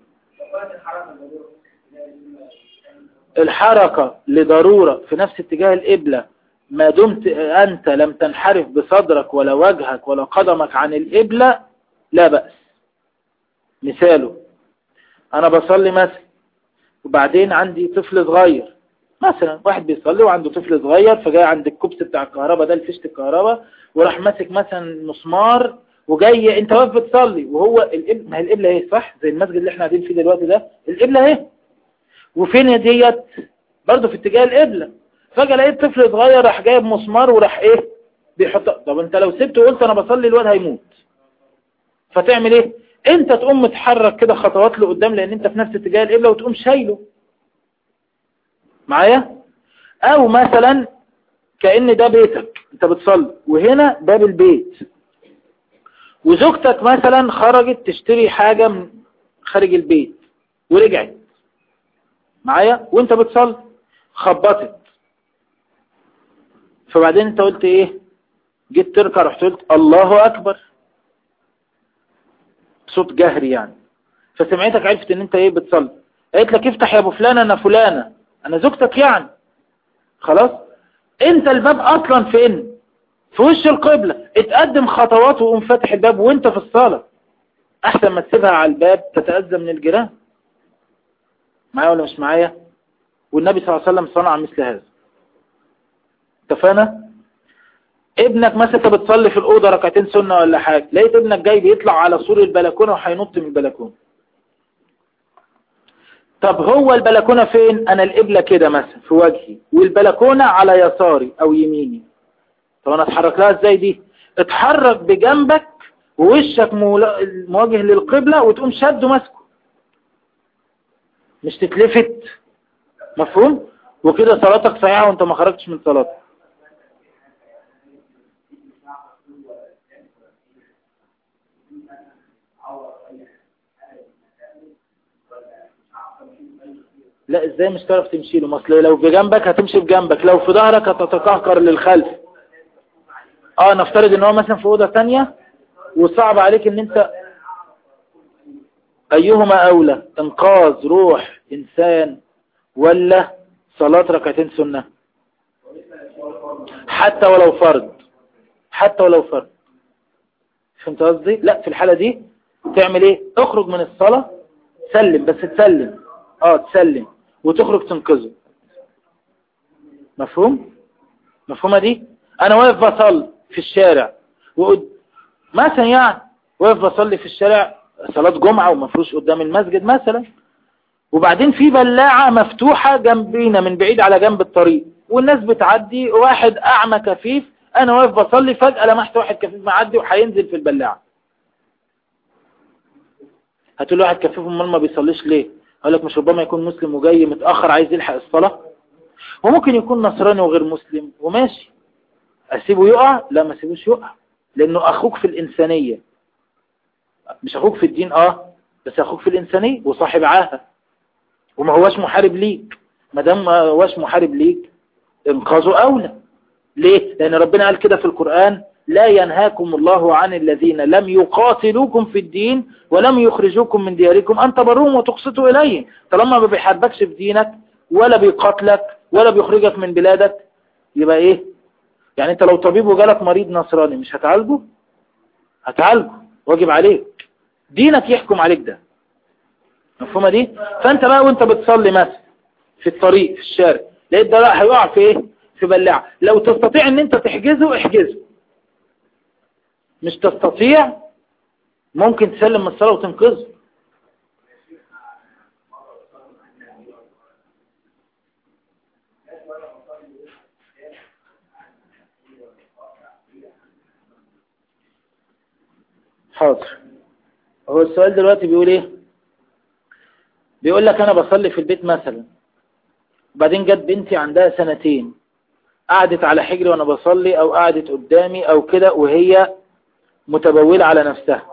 الحركة لضرورة في نفس اتجاه القبلة ما دمت أنت لم تنحرف بصدرك ولا وجهك ولا قدمك عن القبلة لا بأس مثاله أنا بصلي مثلا وبعدين عندي طفل صغير مثلا واحد بيصلي وعنده طفل صغير فجاي عند الكبس بتاع الكهرباء ده الفيشة الكهرباء وراح ماسك مثلا مسمار وجاي انت واقف بتصلي وهو القبلة ما هي القبلة اهي صح زي المسجد اللي احنا قاعدين فيه دلوقتي ده القبلة اهي وفين ديت برضه في اتجاه القبلة فجأة لقيت طفل صغير راح جايب مسمار وراح ايه بيحط طب انت لو سبته وقلت انا بصلي الواد هيموت فتعمل ايه انت تقوم متحرك كده خطوات لقدام لان انت في نفس اتجاه القبلة وتقوم شايله معايا او مثلا كأن ده بيتك انت بتصلي وهنا باب البيت وزوجتك مثلا خرجت تشتري حاجة من خارج البيت ورجعت معايا وانت بتصلي خبطت فبعدين انت قلت ايه جيت تركع رحت قلت الله اكبر صوت جهري يعني فسمعتك عرفت ان انت ايه بتصلي قالت لك افتح يا ابو فلانة انا فلانة انا زوجتك يعني خلاص انت الباب اصلا فين في وش القبلة اتقدم خطوات وقوم فاتح الباب وانت في الصالة احسن ما تسيبها على الباب تتأذى من الجيران معايا ولا مش معايا والنبي صلى الله عليه وسلم صنع مثل هذا اتفقنا ابنك مثلا بتصلي في الأوضة ركعتين سنة ولا حاجة لقيت ابنك جاي بيطلع على سور البلكونة وهينط من البلكونة طب هو البلكونة فين انا القبلة كده مثلا في وجهي والبلكونة على يساري او يميني طب انا اتحرك لها ازاي دي اتحرك بجنبك ووشك مواجه للقبلة وتقوم شد ماسكه مش تتلفت مفهوم وكده صلاتك صحيحة وانت ما خرجتش من صلاتك لا ازاي مش تعرف تمشي له اصل لو بجنبك هتمشي بجنبك لو في ظهرك هتتقهقر للخلف اه نفترض ان هو مثلا في اوضه ثانيه وصعب عليك ان انت ايهما اولى انقاذ روح انسان ولا صلاة ركعتين سنة حتى ولو فرض حتى ولو فرض فهمت قصدي لا في الحالة دي تعمل ايه اخرج من الصلاة سلم بس تسلم اه تسلم وتخرج تنقذه مفهوم مفهومة دي انا واقف بصلي في الشارع وقد مثلا يعني واقف بصلي في الشارع صلاة جمعة ومفروش قدام المسجد مثلا وبعدين في بلاعة مفتوحة جنبينا من بعيد على جنب الطريق والناس بتعدي واحد أعمى كفيف أنا واقف بصلي فجأة لمحت واحد كفيف معدي وهينزل في البلاعة هتقول له واحد كفيف امال ما بيصليش ليه هقول لك مش ربما يكون مسلم وجاي متأخر عايز يلحق الصلاة وممكن يكون نصراني وغير مسلم وماشي أسيبه يقع لا ما اسيبوش يقع لأنه أخوك في الإنسانية مش أخوك في الدين آه بس أخوك في الإنسانية وصاحب عاهة وما هواش محارب ليك ما دام ما هواش محارب ليك انقاذه أولى ليه؟ لأن ربنا قال كده في القرآن لا ينهاكم الله عن الذين لم يقاتلوكم في الدين ولم يخرجوكم من دياركم أن تبروهم وتقسطوا إليه طالما ما بيحاربكش في دينك ولا بيقاتلك ولا بيخرجك من بلادك يبقى إيه يعني أنت لو طبيب وجالك مريض نصراني مش هتعالجه هتعالجه واجب عليك دينك يحكم عليك ده مفهومة دي فانت بقى وانت بتصلي مثلا في الطريق في الشارع لقيت ده بقى هيقع في ايه في بلاعة لو تستطيع ان انت تحجزه احجزه مش تستطيع ممكن تسلم من الصلاة وتنقذه حاضر هو السؤال دلوقتي بيقول ايه بيقول لك انا بصلي في البيت مثلا وبعدين جت بنتي عندها سنتين قعدت على حجري وانا بصلي او قعدت قدامي او كده وهي متبولة على نفسها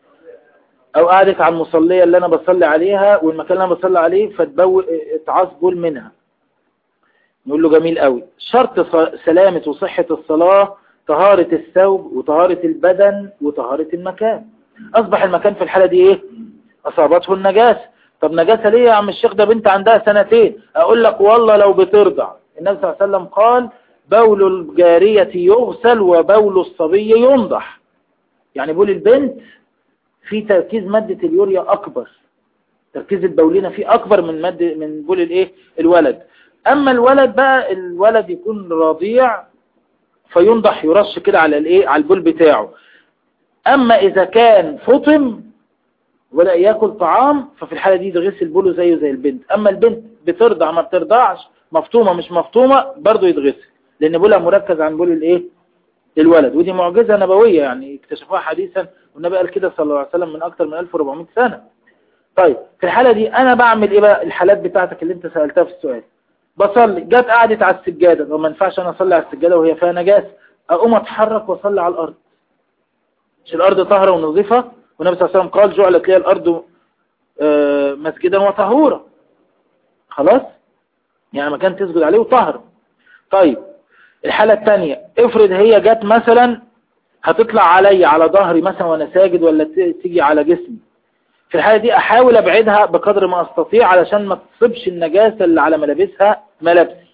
او قعدت على المصلية اللي انا بصلي عليها والمكان اللي انا بصلي عليه فتبول اتعاص بول منها نقول له جميل قوي شرط سلامة وصحة الصلاة طهارة الثوب وطهارة البدن وطهارة المكان اصبح المكان في الحالة دي ايه اصابته النجاسة طب نجاسة ليه يا عم الشيخ ده بنت عندها سنتين اقول لك والله لو بترضع النبي صلى الله عليه وسلم قال بول الجارية يغسل وبول الصبي ينضح يعني بول البنت في تركيز مادة اليوريا اكبر تركيز البولينة فيه اكبر من مادة من بول الايه الولد اما الولد بقى الولد يكون رضيع فينضح يرش كده على الايه على البول بتاعه اما اذا كان فطم ولا ياكل طعام ففي الحالة دي يتغسل بوله زيه زي البنت اما البنت بترضع ما بترضعش مفطومة مش مفطومة برضه يتغسل لان بولها مركز عن بول الايه الولد ودي معجزة نبوية يعني اكتشفوها حديثا والنبي قال كده صلى الله عليه وسلم من اكتر من 1400 سنة طيب في الحالة دي انا بعمل ايه بقى الحالات بتاعتك اللي انت سألتها في السؤال بصلي جت قعدت على السجادة وما ينفعش انا اصلي على السجادة وهي فيها نجاسة اقوم اتحرك واصلي على الارض مش الارض طاهرة ونظيفة والنبي صلى الله عليه وسلم قال جعلت لي الارض مسجدا وطهورا خلاص يعني مكان تسجد عليه وطهر طيب الحالة الثانية افرض هي جت مثلا هتطلع علي على ظهري مثلا وانا ساجد ولا تيجي على جسمي في الحالة دي احاول ابعدها بقدر ما استطيع علشان ما تصيبش النجاسة اللي على ملابسها ملابسي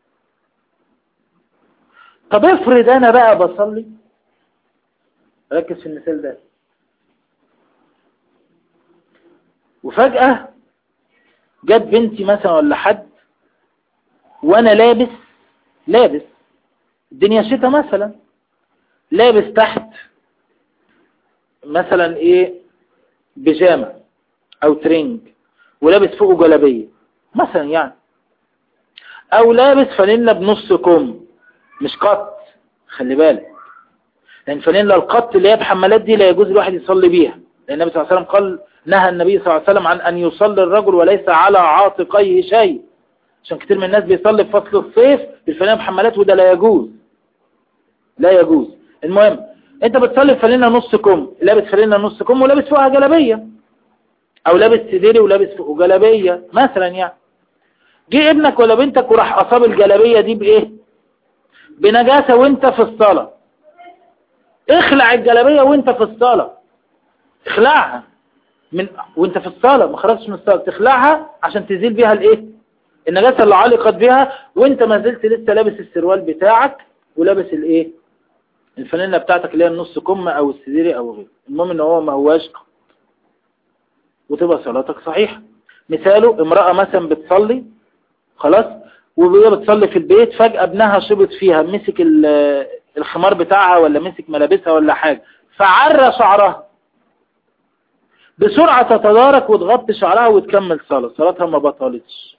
طب افرض انا بقى بصلي ركز في المثال ده وفجأة جت بنتي مثلا ولا حد وانا لابس لابس الدنيا شتاء مثلا لابس تحت مثلا ايه بيجامة او ترنج ولابس فوقه جلابية مثلا يعني او لابس فانيلا بنص كم مش قط خلي بالك لان فانيلا القط اللي هي بحمالات دي لا يجوز الواحد يصلي بيها لان النبي صلى الله عليه وسلم قال نهى النبي صلى الله عليه وسلم عن ان يصلي الرجل وليس على عاتقيه شيء عشان كتير من الناس بيصلي في فصل الصيف بالفانيلا بحمالات وده لا يجوز لا يجوز المهم انت بتصلي بفانيلا نص كم لابس فانيلا نص كم ولابس فوقها جلابيه او لابس سديري ولابس فوقه جلابيه مثلا يعني جه ابنك ولا بنتك وراح اصاب الجلابيه دي بايه بنجاسه وانت في الصلاه اخلع الجلابيه وانت في الصلاه اخلعها من وانت في الصلاه ما خرجتش من الصلاه تخلعها عشان تزيل بيها الايه النجاسه اللي علقت بيها وانت ما زلت لسه لابس السروال بتاعك ولابس الايه الفانيلا بتاعتك اللي هي النص كم او السديري او غيره المهم ان هو ما هواش وتبقى صلاتك صحيحة مثاله امرأة مثلا بتصلي خلاص وهي بتصلي في البيت فجأة ابنها شبط فيها مسك الخمار بتاعها ولا مسك ملابسها ولا حاجة فعرى شعرها بسرعة تتدارك وتغطي شعرها وتكمل صلاة صلاتها ما بطلتش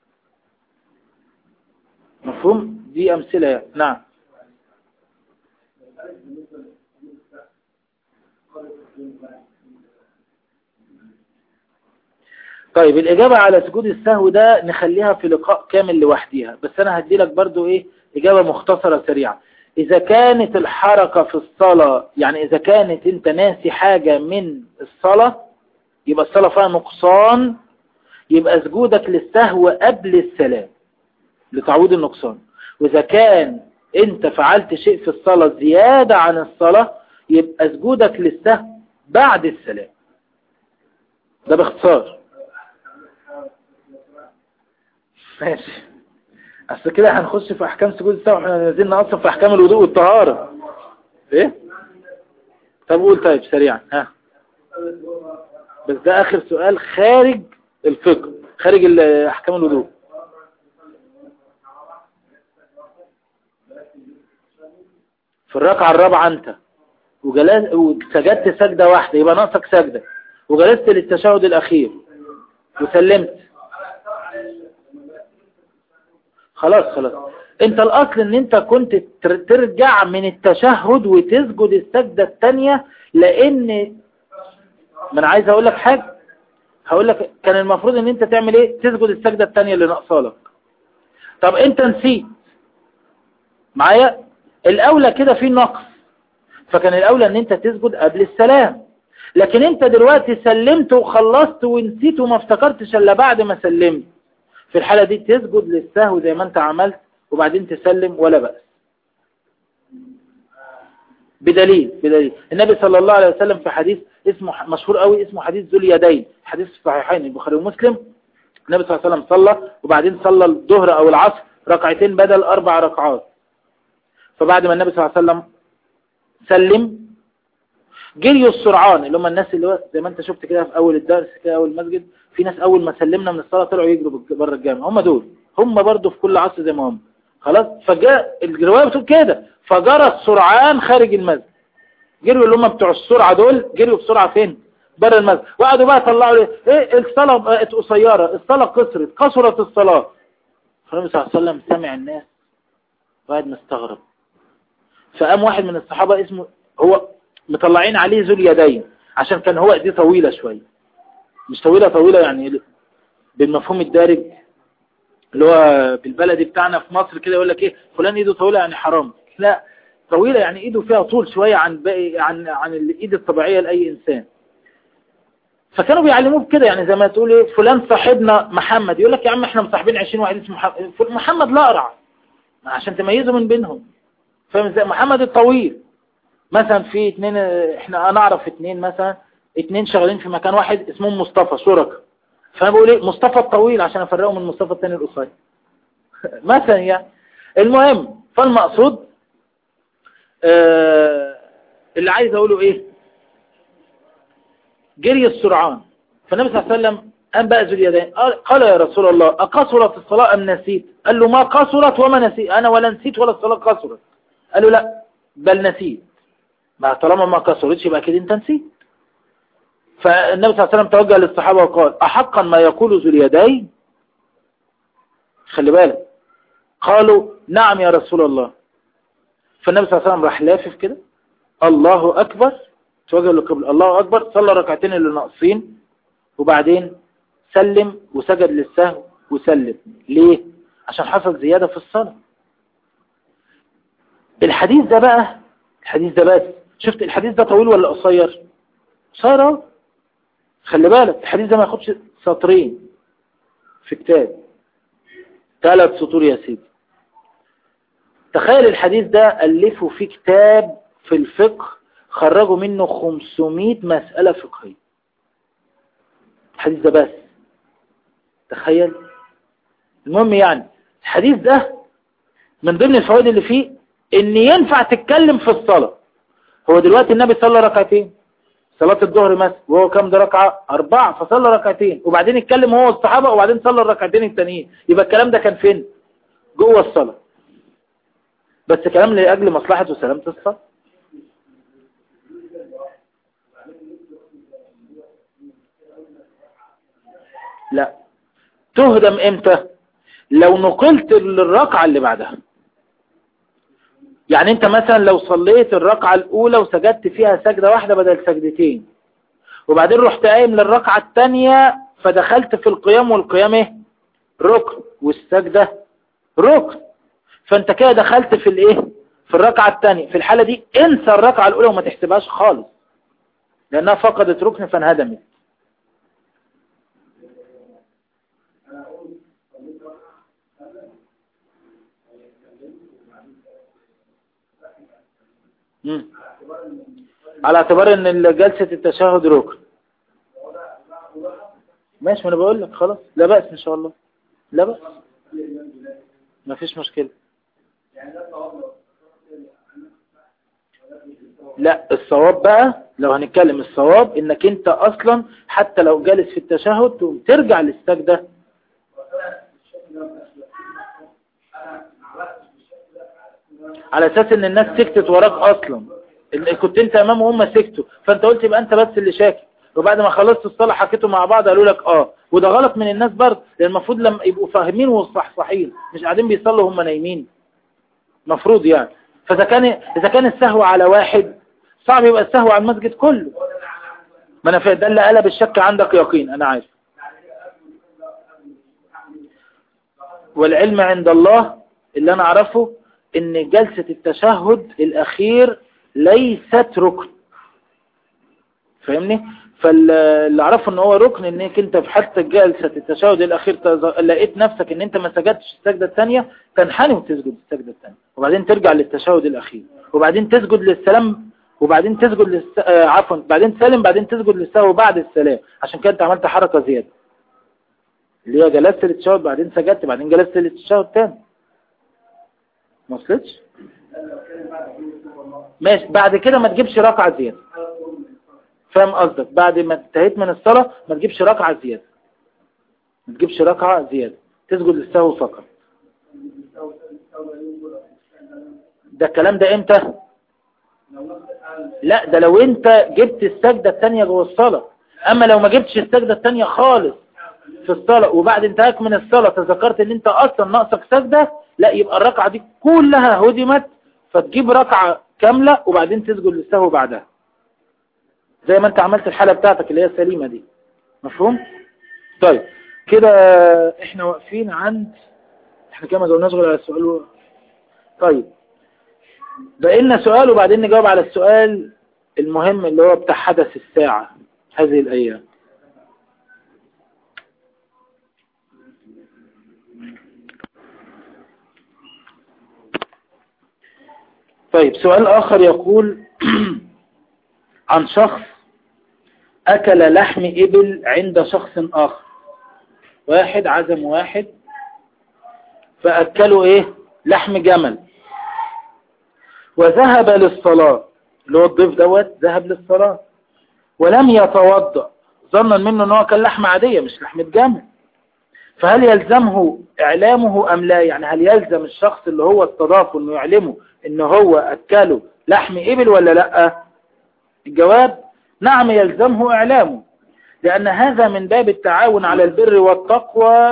مفهوم دي أمثلة يعني. نعم طيب الإجابة على سجود السهو ده نخليها في لقاء كامل لوحديها بس أنا هدي لك برضو إيه إجابة مختصرة سريعة إذا كانت الحركة في الصلاة يعني إذا كانت أنت ناسي حاجة من الصلاة يبقى الصلاة فيها نقصان يبقى سجودك للسهو قبل السلام لتعويض النقصان وإذا كان أنت فعلت شيء في الصلاة زيادة عن الصلاة يبقى سجودك للسهو بعد السلام ده باختصار ماشي اصل كده هنخش في احكام سجود السهو احنا نازلنا اصلا في احكام الوضوء والطهارة ايه طب قول طيب سريعا ها بس ده اخر سؤال خارج الفقه خارج احكام الوضوء في الركعة الرابعة انت وجلست وسجدت سجدة واحدة يبقى ناقصك سجدة وجلست للتشهد الاخير وسلمت خلاص خلاص انت الاصل ان انت كنت ترجع من التشهد وتسجد السجدة الثانية لان ما انا عايز اقول لك حاجة هقول لك كان المفروض ان انت تعمل ايه تسجد السجدة الثانية اللي ناقصالك طب انت نسيت معايا الاولى كده في نقص فكان الاولى ان انت تسجد قبل السلام لكن انت دلوقتي سلمت وخلصت ونسيت وما افتكرتش الا بعد ما سلمت في الحالة دي تسجد للسهو زي ما انت عملت وبعدين تسلم ولا بأس بدليل بدليل النبي صلى الله عليه وسلم في حديث اسمه مشهور قوي اسمه حديث ذو اليدين حديث الصحيحين البخاري ومسلم النبي صلى الله عليه وسلم صلى وبعدين صلى الظهر او العصر ركعتين بدل اربع ركعات فبعد ما النبي صلى الله عليه وسلم سلم جريوا السرعان اللي هم الناس اللي هو زي ما انت شفت كده في اول الدرس كده اول المسجد في ناس اول ما سلمنا من الصلاة طلعوا يجروا بره الجامع هم دول هم برضو في كل عصر زي ما هم خلاص فجاء الرواية بتقول كده فجرى السرعان خارج المسجد جروا اللي هم بتوع السرعة دول جروا بسرعة فين بره المسجد وقعدوا بقى طلعوا لي ايه الصلاة بقت قصيرة الصلاة قصرت قصرت الصلاة فالنبي صلى الله عليه وسلم سمع الناس وقعد مستغرب فقام واحد من الصحابة اسمه هو مطلعين عليه ذو اليدين عشان كان هو ايديه طويلة شوية مش طويلة طويلة يعني بالمفهوم الدارج اللي هو بالبلدي بتاعنا في مصر كده يقول لك ايه فلان ايده طويلة يعني حرام لا طويلة يعني ايده فيها طول شوية عن باقي عن عن الايد الطبيعية لأي انسان فكانوا بيعلموه بكده يعني زي ما تقول ايه فلان صاحبنا محمد يقول لك يا عم احنا مصاحبين 20 واحد اسمه محمد محمد لا أرع عشان تميزه من بينهم فاهم ازاي محمد الطويل مثلا في اتنين احنا انا اعرف اتنين مثلا اتنين شغالين في مكان واحد اسمهم مصطفى شركاء فانا بقول ايه مصطفى الطويل عشان افرقه من مصطفى التاني القصير مثلا يعني المهم فالمقصود آه اللي عايز اقوله ايه جري السرعان فالنبي صلى الله عليه وسلم قام بقى ذو اليدين قال يا رسول الله أقصرت الصلاة أم نسيت قال له ما قصرت وما نسيت أنا ولا نسيت ولا الصلاة قصرت قال له لا بل نسيت ما طالما ما قصرتش يبقى كده انت نسيت فالنبي صلى الله عليه وسلم توجه للصحابة وقال أحقا ما يقول ذو اليدين خلي بالك قالوا نعم يا رسول الله فالنبي صلى الله عليه وسلم راح لافف كده الله أكبر توجه للقبلة الله أكبر صلى ركعتين اللي ناقصين وبعدين سلم وسجد للسهو وسلم ليه عشان حصل زيادة في الصلاة الحديث ده بقى الحديث ده بس شفت الحديث ده طويل ولا قصير قصير اهو خلي بالك الحديث ده ما ياخدش سطرين في كتاب ثلاث سطور يا سيدي تخيل الحديث ده ألفوا في كتاب في الفقه خرجوا منه 500 مسألة فقهية الحديث ده بس تخيل المهم يعني الحديث ده من ضمن الفوائد اللي فيه ان ينفع تتكلم في الصلاة هو دلوقتي النبي صلى ركعتين صلاة الظهر مثلا وهو كام ده ركعة أربعة فصلى ركعتين وبعدين اتكلم هو والصحابة وبعدين صلى الركعتين التانيين يبقى الكلام ده كان فين جوه الصلاة بس كلام لأجل مصلحة وسلامة الصلاة لا تهدم امتى لو نقلت للركعة اللي بعدها يعني انت مثلا لو صليت الركعة الاولى وسجدت فيها سجدة واحدة بدل سجدتين وبعدين رحت قايم للركعة الثانية فدخلت في القيام والقيام ايه ركن والسجدة ركن فانت كده دخلت في الايه في الركعة الثانية في الحالة دي انسى الركعة الاولى وما تحسبهاش خالص لانها فقدت ركن فانهدمت مم. على اعتبار ان جلسة التشهد ركن ماشي ما انا بقول لك خلاص لا بأس ان شاء الله لا بأس ما فيش مشكلة لا الصواب بقى لو هنتكلم الصواب انك انت اصلا حتى لو جالس في التشهد ترجع للسجدة على اساس ان الناس سكتت وراك اصلا كنت انت امام وهم سكتوا فانت قلت يبقى انت بس اللي شاكك وبعد ما خلصت الصلاة حكيتوا مع بعض قالوا لك اه وده غلط من الناس برضه لان المفروض لما يبقوا فاهمين وصحصحين مش قاعدين بيصلوا هم نايمين مفروض يعني فاذا كان اذا كان السهو على واحد صعب يبقى السهو على المسجد كله ما انا ده اللي قلب الشك عندك يقين انا عارف والعلم عند الله اللي انا اعرفه ان جلسة التشهد الاخير ليست ركن فاهمني فاللي اعرفه ان هو ركن انك انت في حتى جلسة التشهد الاخير لقيت نفسك ان انت ما سجدتش السجدة الثانية تنحني وتسجد السجدة الثانية وبعدين ترجع للتشهد الاخير وبعدين تسجد للسلام وبعدين تسجد للس... آه عفوا بعدين تسلم بعدين تسجد للسهو بعد السلام عشان كده انت عملت حركة زيادة اللي هي جلست للتشهد بعدين سجدت بعدين جلست للتشهد تاني ما وصلتش ماشي بعد كده ما تجيبش ركعة زيادة فاهم قصدك بعد ما انتهيت من الصلاة ما تجيبش ركعة زيادة ما تجيبش ركعة زيادة تسجد للسهو فقط ده الكلام ده امتى لا ده لو انت جبت السجدة الثانية جوه الصلاة اما لو ما جبتش السجدة الثانية خالص في الصلاة وبعد انتهاك من الصلاة تذكرت ان انت اصلا ناقصك سجدة لا يبقى الركعة دي كلها هدمت فتجيب ركعة كاملة وبعدين تسجد للسهو بعدها زي ما انت عملت الحالة بتاعتك اللي هي السليمة دي مفهوم طيب كده احنا واقفين عند احنا كده ما جاوبناش غير على السؤال و... طيب بقى لنا سؤال وبعدين نجاوب على السؤال المهم اللي هو بتاع حدث الساعة هذه الأيام طيب سؤال آخر يقول عن شخص أكل لحم إبل عند شخص آخر واحد عزم واحد فأكلوا إيه لحم جمل وذهب للصلاة اللي هو الضيف دوت ذهب للصلاة ولم يتوضأ ظنا منه ان هو كان لحمة عادية مش لحمة جمل فهل يلزمه اعلامه ام لا يعني هل يلزم الشخص اللي هو استضافه انه يعلمه ان هو اكله لحم ابل ولا لا الجواب نعم يلزمه اعلامه لان هذا من باب التعاون على البر والتقوى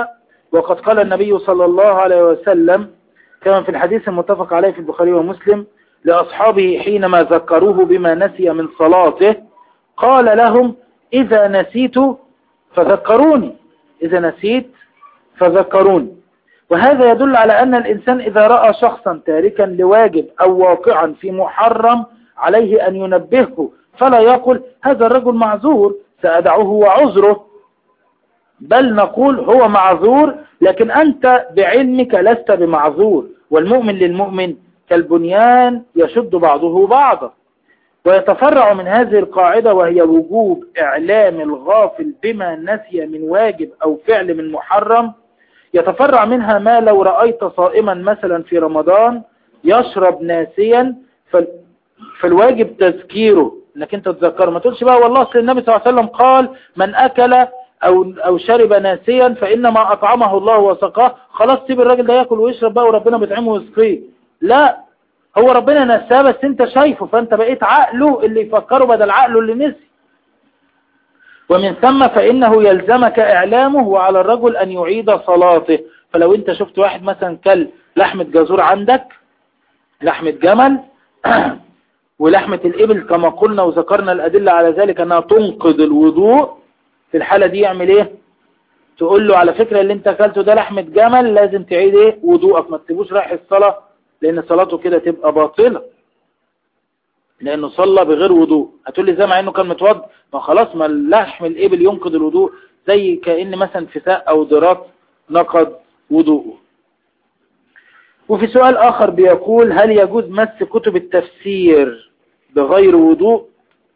وقد قال النبي صلى الله عليه وسلم كما في الحديث المتفق عليه في البخاري ومسلم لأصحابه حينما ذكروه بما نسي من صلاته قال لهم إذا نسيت فذكروني إذا نسيت فذكروني وهذا يدل على أن الإنسان إذا رأى شخصا تاركا لواجب أو واقعا في محرم عليه أن ينبهه فلا يقول هذا الرجل معذور سأدعوه وعذره بل نقول هو معذور لكن أنت بعلمك لست بمعذور والمؤمن للمؤمن كالبنيان يشد بعضه بعضا ويتفرع من هذه القاعدة وهي وجوب إعلام الغافل بما نسي من واجب أو فعل من محرم يتفرع منها ما لو رأيت صائما مثلا في رمضان يشرب ناسيا فالواجب تذكيره انك انت تذكره ما تقولش بقى والله اصل النبي صلى الله عليه وسلم قال من اكل او او شرب ناسيا فانما اطعمه الله وسقاه خلاص سيب الراجل ده ياكل ويشرب بقى وربنا بيطعمه ويسقيه لا هو ربنا نساه بس انت شايفه فانت بقيت عقله اللي يفكره بدل عقله اللي نسي ومن ثم فإنه يلزمك إعلامه وعلى الرجل أن يعيد صلاته فلو انت شفت واحد مثلا كل لحمة جزور عندك لحمة جمل ولحمة الإبل كما قلنا وذكرنا الأدلة على ذلك أنها تنقض الوضوء في الحالة دي يعمل إيه تقول له على فكرة اللي انت أكلته ده لحمة جمل لازم تعيد إيه وضوءك ما تسيبوش رايح الصلاة لأن صلاته كده تبقى باطلة لأنه صلى بغير وضوء هتقول لي زي مع أنه كان متوض ما خلاص ما اللحم الإبل ينقض الوضوء زي كأن مثلا فساء أو ضرات نقض وضوءه وفي سؤال آخر بيقول هل يجوز مس كتب التفسير بغير وضوء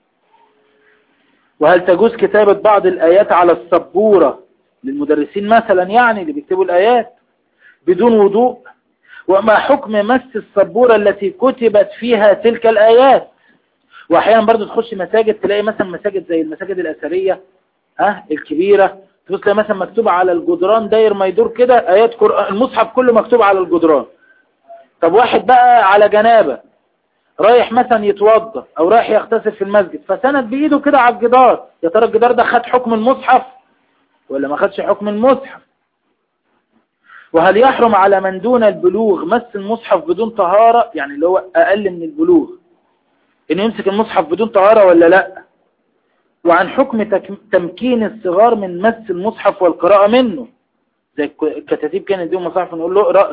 وهل تجوز كتابة بعض الآيات على السبورة للمدرسين مثلا يعني اللي بيكتبوا الآيات بدون وضوء وما حكم مس السبورة التي كتبت فيها تلك الآيات وأحيانا برضو تخش مساجد تلاقي مثلا مساجد زي المساجد الأثرية ها الكبيرة تبص مثلا مكتوب على الجدران داير ما يدور كده آيات قرآن المصحف كله مكتوب على الجدران طب واحد بقى على جنابة رايح مثلا يتوضى او رايح يغتسل في المسجد فسند بايده كده على الجدار يا ترى الجدار ده خد حكم المصحف ولا ما خدش حكم المصحف وهل يحرم على من دون البلوغ مس المصحف بدون طهارة يعني اللي هو اقل من البلوغ انه يمسك المصحف بدون طهارة ولا لا وعن حكم تمكين الصغار من مس المصحف والقراءة منه زي الكتاتيب كانت يديهم مصحف نقول له اقرأ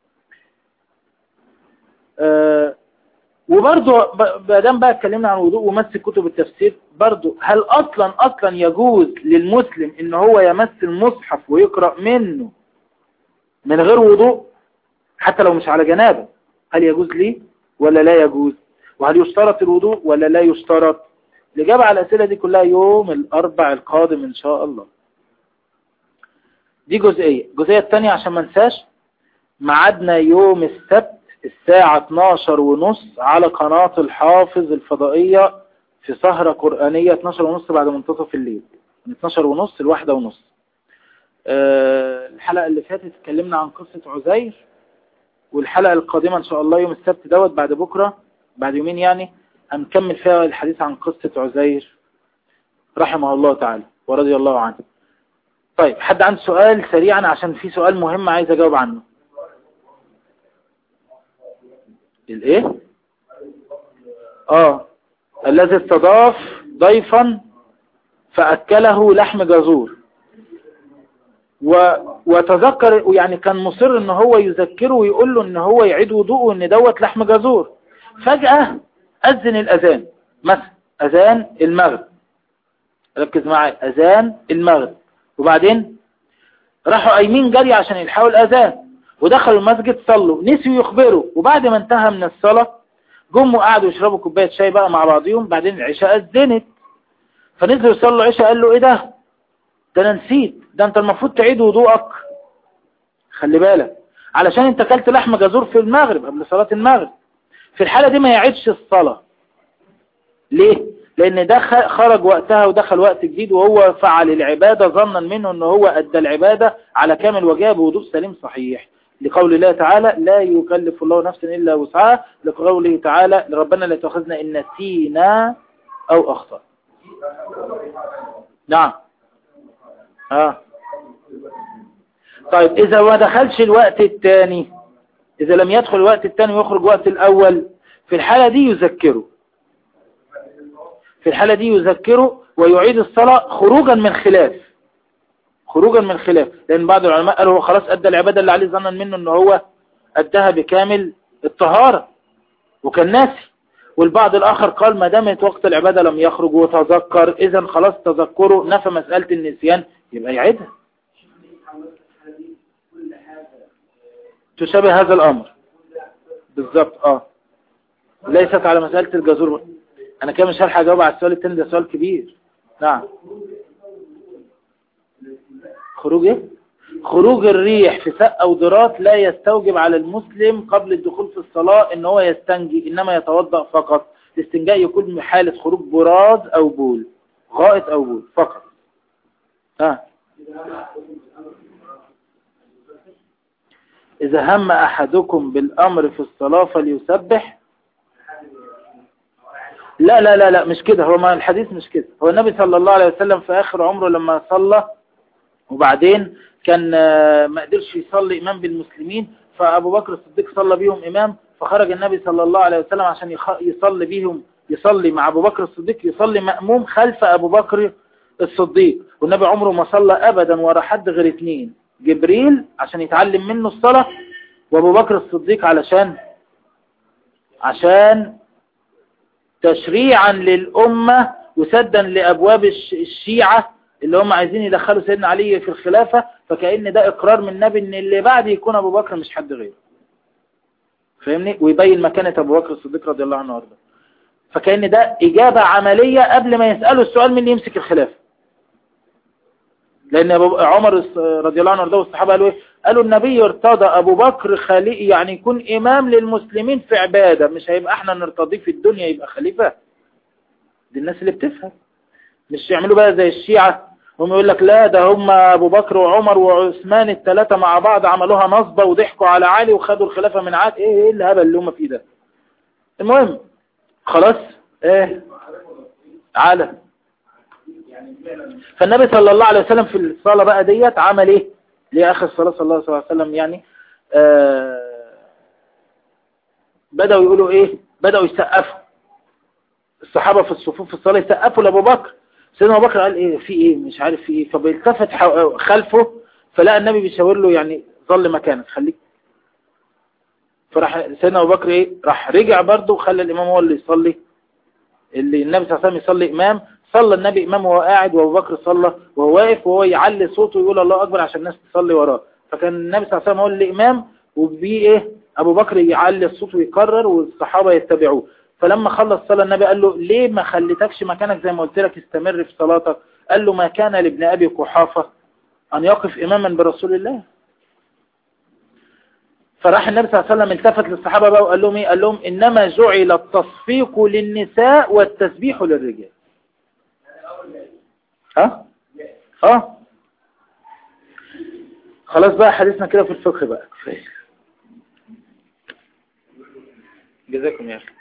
أه وبرضه دام بقى اتكلمنا عن وضوء ومس كتب التفسير برضه هل اصلا اصلا يجوز للمسلم ان هو يمس المصحف ويقرأ منه من غير وضوء حتى لو مش على جنابه هل يجوز لي ولا لا يجوز وهل يشترط الوضوء ولا لا يشترط الإجابة على الأسئلة دي كلها يوم الأربع القادم إن شاء الله دي جزئية الجزئية الثانية عشان ما ننساش معادنا يوم السبت الساعة 12 ونص على قناة الحافظ الفضائية في سهرة قرآنية 12 ونص بعد منتصف الليل من 12 ونص لواحدة ونص أه الحلقة اللي فاتت اتكلمنا عن قصة عزير والحلقة القادمة ان شاء الله يوم السبت دوت بعد بكرة بعد يومين يعني هنكمل فيها الحديث عن قصة عزير رحمه الله تعالى ورضي الله عنه طيب حد عنده سؤال سريعا عشان في سؤال مهم عايز اجاوب عنه الايه اه الذي استضاف ضيفا فأكله لحم جزور و... وتذكر يعني كان مصر ان هو يذكره ويقول له ان هو يعيد وضوءه ان دوت لحم جزور فجأة أذن الأذان مثلا أذان المغرب ركز معي أذان المغرب وبعدين راحوا قايمين جري عشان يلحقوا الأذان ودخلوا المسجد صلوا نسيوا يخبروا وبعد ما انتهى من الصلاة جم وقعدوا يشربوا كوباية شاي بقى مع بعضهم بعدين العشاء أذنت فنزلوا يصلوا عشاء قال له ايه ده ده انا نسيت ده انت المفروض تعيد وضوءك خلي بالك علشان انت اكلت لحم جزور في المغرب قبل صلاة المغرب في الحالة دي ما يعيدش الصلاة ليه لان ده خرج وقتها ودخل وقت جديد وهو فعل العبادة ظنا منه ان هو ادى العبادة على كامل وجهه بوضوء سليم صحيح لقول الله تعالى لا يكلف الله نفسا إلا وسعها لقوله تعالى ربنا لا تأخذنا إن نسينا أو أخطأ نعم اه طيب إذا ما دخلش الوقت الثاني إذا لم يدخل الوقت الثاني ويخرج وقت الأول في الحالة دي يذكره في الحالة دي يذكره ويعيد الصلاة خروجا من خلاف خروجا من خلاف لأن بعض العلماء قالوا هو خلاص أدى العبادة اللي عليه ظنا منه أنه هو أداها بكامل الطهارة وكان ناسي والبعض الآخر قال ما دامت وقت العبادة لم يخرج وتذكر إذا خلاص تذكره نفى مسألة النسيان يبقى يعيدها تشابه هذا الأمر بالضبط اه ليست على مسألة الجزور أنا كده مش هلحق أجاوب على السؤال التاني ده سؤال كبير نعم خروج ايه خروج الريح في سقة ودرات لا يستوجب على المسلم قبل الدخول في الصلاة ان هو يستنجي انما يتوضأ فقط الاستنجاء يكون من حالة خروج براز او بول غائط او بول فقط ها إذا هم أحدكم بالأمر في الصلاة فليسبح لا لا لا لا مش كده هو ما الحديث مش كده هو النبي صلى الله عليه وسلم في آخر عمره لما صلى وبعدين كان ما قدرش يصلي إمام بالمسلمين فأبو بكر الصديق صلى بيهم إمام فخرج النبي صلى الله عليه وسلم عشان يصلي بيهم يصلي مع أبو بكر الصديق يصلي مأموم خلف أبو بكر الصديق والنبي عمره ما صلى أبدا ورا حد غير اثنين جبريل عشان يتعلم منه الصلاة وابو بكر الصديق علشان عشان تشريعا للأمة وسدا لأبواب الشيعة اللي هم عايزين يدخلوا سيدنا علي في الخلافة فكأن ده إقرار من النبي ان اللي بعد يكون أبو بكر مش حد غيره فاهمني ويبين مكانة أبو بكر الصديق رضي الله عنه وارضاه فكأن ده إجابة عملية قبل ما يسألوا السؤال من اللي يمسك الخلافة لأن عمر رضي الله عنه وارضاه والصحابة قالوا ايه قالوا النبي ارتضى أبو بكر خليق يعني يكون إمام للمسلمين في عبادة مش هيبقى احنا نرتضيه في الدنيا يبقى خليفة دي الناس اللي بتفهم مش يعملوا بقى زي الشيعة هم يقول لك لا ده هم أبو بكر وعمر وعثمان الثلاثة مع بعض عملوها نصبة وضحكوا على علي وخدوا الخلافة من عاد ايه ايه الهبل اللي هم فيه ده المهم خلاص ايه على فالنبي صلى الله عليه وسلم في الصلاة بقى ديت عمل ايه ليه اخر الصلاة صلى الله عليه وسلم يعني آه بدأوا يقولوا ايه بدأوا يسقفوا الصحابة في الصفوف في الصلاة يسقفوا لأبو بكر سيدنا أبو بكر قال ايه في ايه مش عارف في ايه فبيلتفت خلفه فلقى النبي بيشاور له يعني ظل مكانك خليك فراح سيدنا أبو بكر ايه راح رجع برضه وخلى الإمام هو اللي يصلي اللي النبي صلى الله عليه وسلم يصلي إمام صلى النبي إمام وهو قاعد وأبو بكر صلى وهو واقف وهو يعلي صوته ويقول الله أكبر عشان الناس تصلي وراه فكان النبي صلى الله عليه وسلم هو اللي إمام وبيه إيه أبو بكر يعلي الصوت ويكرر والصحابة يتبعوه فلما خلص صلاة النبي قال له ليه ما خليتكش مكانك زي ما قلت لك استمر في صلاتك قال له ما كان لابن أبي قحافة أن يقف إماما برسول الله فراح النبي صلى الله عليه وسلم التفت للصحابة بقى وقال لهم إيه قال لهم إنما جعل التصفيق للنساء والتسبيح للرجال ها ها خلاص بقى حديثنا كده في الفقه بقى كفايه جزاكم يا اخي